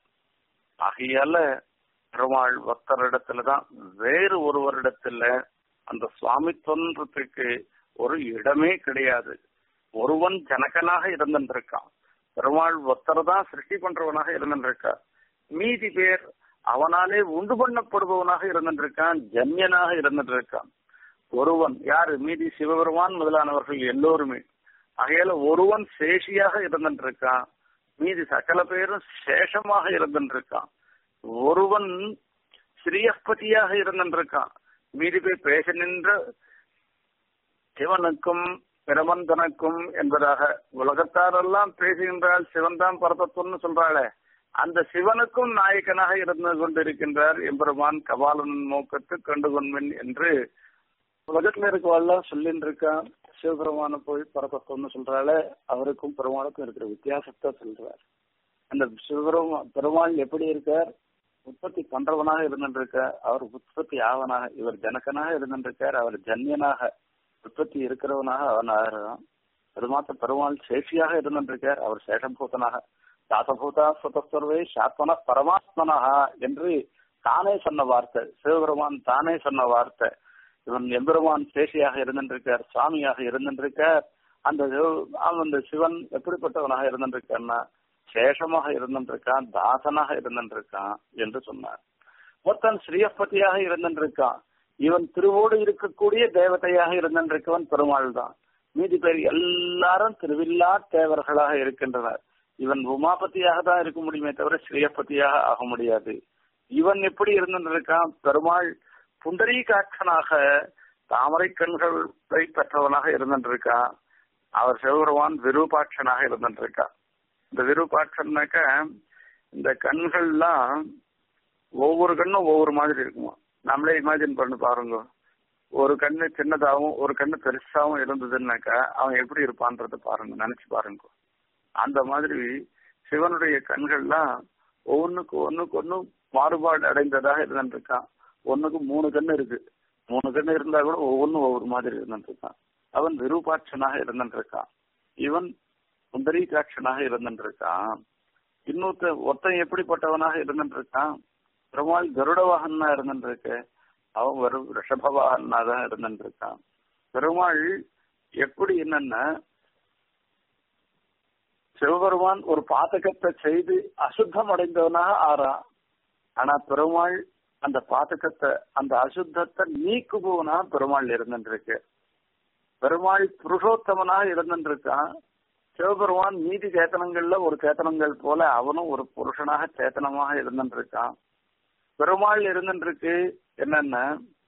ஆகையால பெருமாள் பக்தரிடத்துலதான் வேறு ஒருவரிடத்துல அந்த சுவாமித்துவன்றதுக்கு ஒரு இடமே கிடையாது ஒருவன் ஜனகனாக இருந்திருக்கான் பெருமாள் ஒத்தர் தான் சிருஷ்டி பண்றவனாக இருந்திருக்கார் மீதி பேர் அவனாலே உண்டு பண்ணப்படுபவனாக இருந்திருக்கான் ஜன்யனாக இருந்திருக்கான் ஒருவன் யாரு மீதி சிவபெருமான் முதலானவர்கள் எல்லோருமே ஆகையால ஒருவன் சேஷியாக இருந்திருக்கான் மீதி சகல பேரும் சேஷமாக இருந்திருக்கான் ஒருவன் ஸ்ரீயஸ்பதியாக இருந்திருக்கான் மீதி பேர் பேச நின்ற சிவனுக்கும் பிரமந்தனுக்கும் என்பதாக உலகத்தாரெல்லாம் பேசுகின்றால் சிவன் தான் பரதத்துவம்னு சொல்றாளே அந்த சிவனுக்கும் நாயகனாக இருந்து கொண்டிருக்கின்றார் எம்பெருமான் கபாலன் நோக்கத்து கண்டு கொன்மென் என்று உலகத்துல இருக்கவாள்லாம் சொல்லிட்டு இருக்கான் சிவபெருமான போய் பரதத்துவம்னு சொல்றாளே அவருக்கும் பெருமாளுக்கும் இருக்கிற வித்தியாசத்தை சொல்றார் அந்த சிவபெருமா பெருமாள் எப்படி இருக்கார் உற்பத்தி பண்றவனாக இருந்திருக்கார் அவர் உற்பத்தி ஆவனாக இவர் ஜனகனாக இருந்திருக்கார் அவர் ஜன்யனாக உற்பத்தி இருக்கிறவனாக அவன் ஆகிறான் அது மாத்திரம் பெருமாள் சேஷியாக இருந்திருக்கார் அவர் சேஷபூதனாக தாசபூதா சுதஸ்வர்வே சாத்மன பரமாத்மனஹா என்று தானே சொன்ன வார்த்தை சிவபெருமான் தானே சொன்ன வார்த்தை இவன் எம்பெருமான் சேஷியாக இருந்திருக்கார் சுவாமியாக இருந்திருக்கார் அந்த அந்த சிவன் எப்படிப்பட்டவனாக இருந்திருக்கான்னா சேஷமாக இருந்திருக்கான் தாசனாக இருந்திருக்கான் என்று சொன்னார் மொத்தன் ஸ்ரீயப்பதியாக இருந்திருக்கான் இவன் திருவோடு இருக்கக்கூடிய தேவதையாக இருந்திருக்கவன் பெருமாள் தான் மீதி பேர் எல்லாரும் திருவில்லா தேவர்களாக இருக்கின்றனர் இவன் உமாபதியாக தான் இருக்க முடியுமே தவிர ஸ்ரீயப்பதியாக ஆக முடியாது இவன் எப்படி இருந்திருக்கான் பெருமாள் புண்டரீகாட்சனாக தாமரை கண்களை பெற்றவனாக இருந்திருக்கான் அவர் சிவபெருமான் விரூபாட்சனாக இருந்திருக்கான் இந்த விரூபாட்சன்னாக்க இந்த கண்கள்லாம் ஒவ்வொரு கண்ணும் ஒவ்வொரு மாதிரி இருக்குமா நம்மளே இமேஜின் பண்ணி பாருங்க ஒரு கண்ணு சின்னதாகவும் ஒரு கண்ணு பெருசாவும் இருந்ததுன்னாக்கா அவன் எப்படி இருப்பான்றத பாருங்க நினைச்சு பாருங்க அந்த மாதிரி சிவனுடைய கண்கள்லாம் ஒவ்வொன்றுக்கு ஒண்ணுக்கு ஒண்ணு மாறுபாடு அடைந்ததாக இருந்திருக்கான் ஒண்ணுக்கு மூணு கண்ணு இருக்கு மூணு கண்ணு இருந்தா கூட ஒவ்வொன்றும் ஒவ்வொரு மாதிரி இருந்துருக்கான் அவன் விரூபாட்சனாக இருந்துருக்கான் இவன் சுந்தரீகாட்சனாக இருந்துருக்கான் இன்னொருத்த ஒருத்தன் எப்படிப்பட்டவனாக இருந்துருக்கான் பெருமாள் கருட வாகனா இருந்துருக்கு அவன் வெறும் ரிஷப வாகனா தான் இருந்துருக்கான் பெருமாள் எப்படி என்னன்னா சிவபெருமான் ஒரு பாதகத்தை செய்து அசுத்தம் அடைந்தவனாக ஆறான் ஆனா பெருமாள் அந்த பாதகத்தை அந்த அசுத்தத்தை நீக்குபவனா பெருமாள் இருந்துருக்கு பெருமாள் புருஷோத்தமனாக இருந்துருக்கான் சிவபெருமான் மீதி சேத்தனங்கள்ல ஒரு சேத்தனங்கள் போல அவனும் ஒரு புருஷனாக சேத்தனமாக இருந்துருக்கான் பெருமாள் இருந்துருக்கு என்னன்னா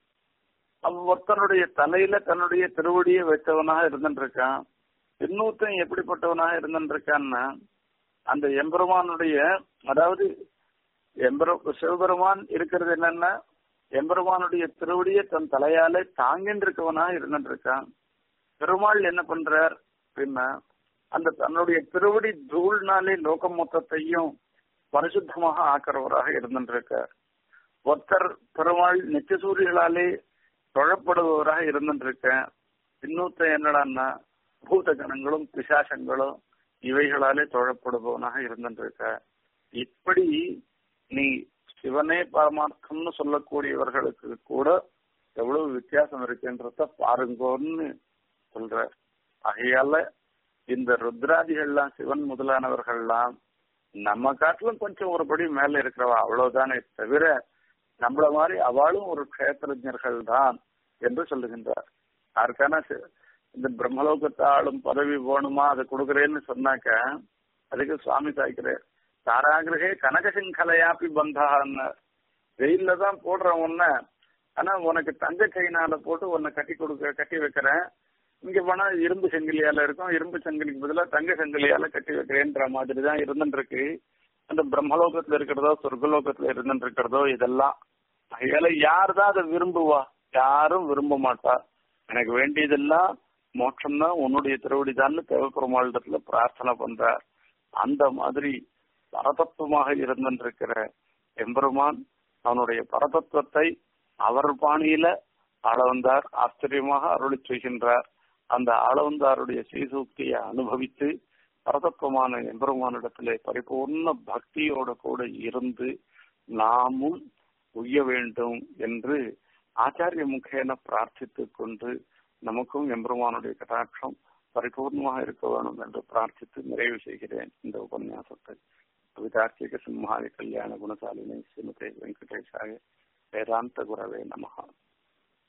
ஒருத்தனுடைய தலையில தன்னுடைய திருவடியை வச்சவனாக இருந்துருக்கான் இன்னொருத்தன் எப்படிப்பட்டவனாக இருந்துருக்கான்னா அந்த எம்பெருமானுடைய அதாவது எம்பெரு சிவபெருமான் இருக்கிறது என்னன்னா எம்பெருமானுடைய திருவடியை தன் தலையாலே தாங்கின்னு இருக்கவனாக இருந்துருக்கான் பெருமாள் என்ன பண்றார் அப்படின்னா அந்த தன்னுடைய திருவடி தூள்னாலே லோகம் மொத்தத்தையும் பரிசுத்தமாக ஆக்கிறவராக இருந்துருக்கார் ஒருத்தர் பெருமாள் நிச்சசூரிகளாலே தொழப்படுபவராக இருந்துருக்கேன் இன்னொருத்த என்னடான்னா பூத கணங்களும் பிசாசங்களும் இவைகளாலே தொழப்படுபவனாக இருந்துருக்க இப்படி நீ சிவனே பரமார்த்தம்னு சொல்லக்கூடியவர்களுக்கு கூட எவ்வளவு வித்தியாசம் இருக்குன்றத பாருங்கோன்னு சொல்ற ஆகையால இந்த ருத்ராதிகள்லாம் சிவன் முதலானவர்கள்லாம் நம்ம காட்டிலும் கொஞ்சம் ஒரு படி மேல இருக்கிறவா அவ்வளவுதானே தவிர நம்மள மாதிரி அவளும் ஒரு கஷேத்திரஜர்கள் தான் என்று சொல்லுகின்றார் யாருக்கான இந்த பிரம்மலோகத்தை ஆளும் பதவி வேணுமா அதை கொடுக்குறேன்னு சொன்னாக்க அதுக்கு சுவாமி சாய்க்கிறார் தாராகிரகே கனகசிங்கலையாப்பி பந்தான்னு வெயில்ல தான் போடுறேன் உன்ன ஆனா உனக்கு தங்க செயினால போட்டு உன்னை கட்டி கொடுக்க கட்டி வைக்கிறேன் இங்க போனா இரும்பு செங்கிலியால இருக்கும் இரும்பு செங்கிலிக்கு பதிலாக தங்க செங்கிலியால கட்டி வைக்கிறேன்ற மாதிரி தான் இருந்துருக்கு அந்த பிரம்மலோகத்துல இருக்கிறதோ சொர்க்கலோகத்துல இருந்துட்டு இருக்கிறதோ இதெல்லாம் அதனால யார் தான் அதை விரும்புவா யாரும் விரும்ப மாட்டா எனக்கு வேண்டியதெல்லாம் மோட்சம் தான் உன்னுடைய திருவடிதான்னு தேவப்பெருமாளிடத்துல பிரார்த்தனை பண்றார் அந்த மாதிரி பரதத்துவமாக இருந்திருக்கிற எம்பெருமான் அவனுடைய பரதத்துவத்தை அவர் பாணியில ஆளவந்தார் ஆச்சரியமாக அருளி செய்கின்றார் அந்த ஆளவந்தாருடைய சீசூக்தியை அனுபவித்து பரதத்துவமான எம்பெருமானிடத்திலே பரிபூர்ண பக்தியோட கூட இருந்து நாமும் உய்ய வேண்டும் என்று ஆச்சாரிய முகேன பிரார்த்தித்துக் கொண்டு நமக்கும் எம்பெருமானுடைய கட்டாட்சம் பரிபூர்ணமாக இருக்க வேணும் என்று பிரார்த்தித்து நிறைவு செய்கிறேன் இந்த உபன்யாசத்தை கவிதார்த்திக சிம்ஹாய கல்யாண குணசாலினை ஸ்ரீமதே வெங்கடேஷாய வேதாந்த குரவே நமகா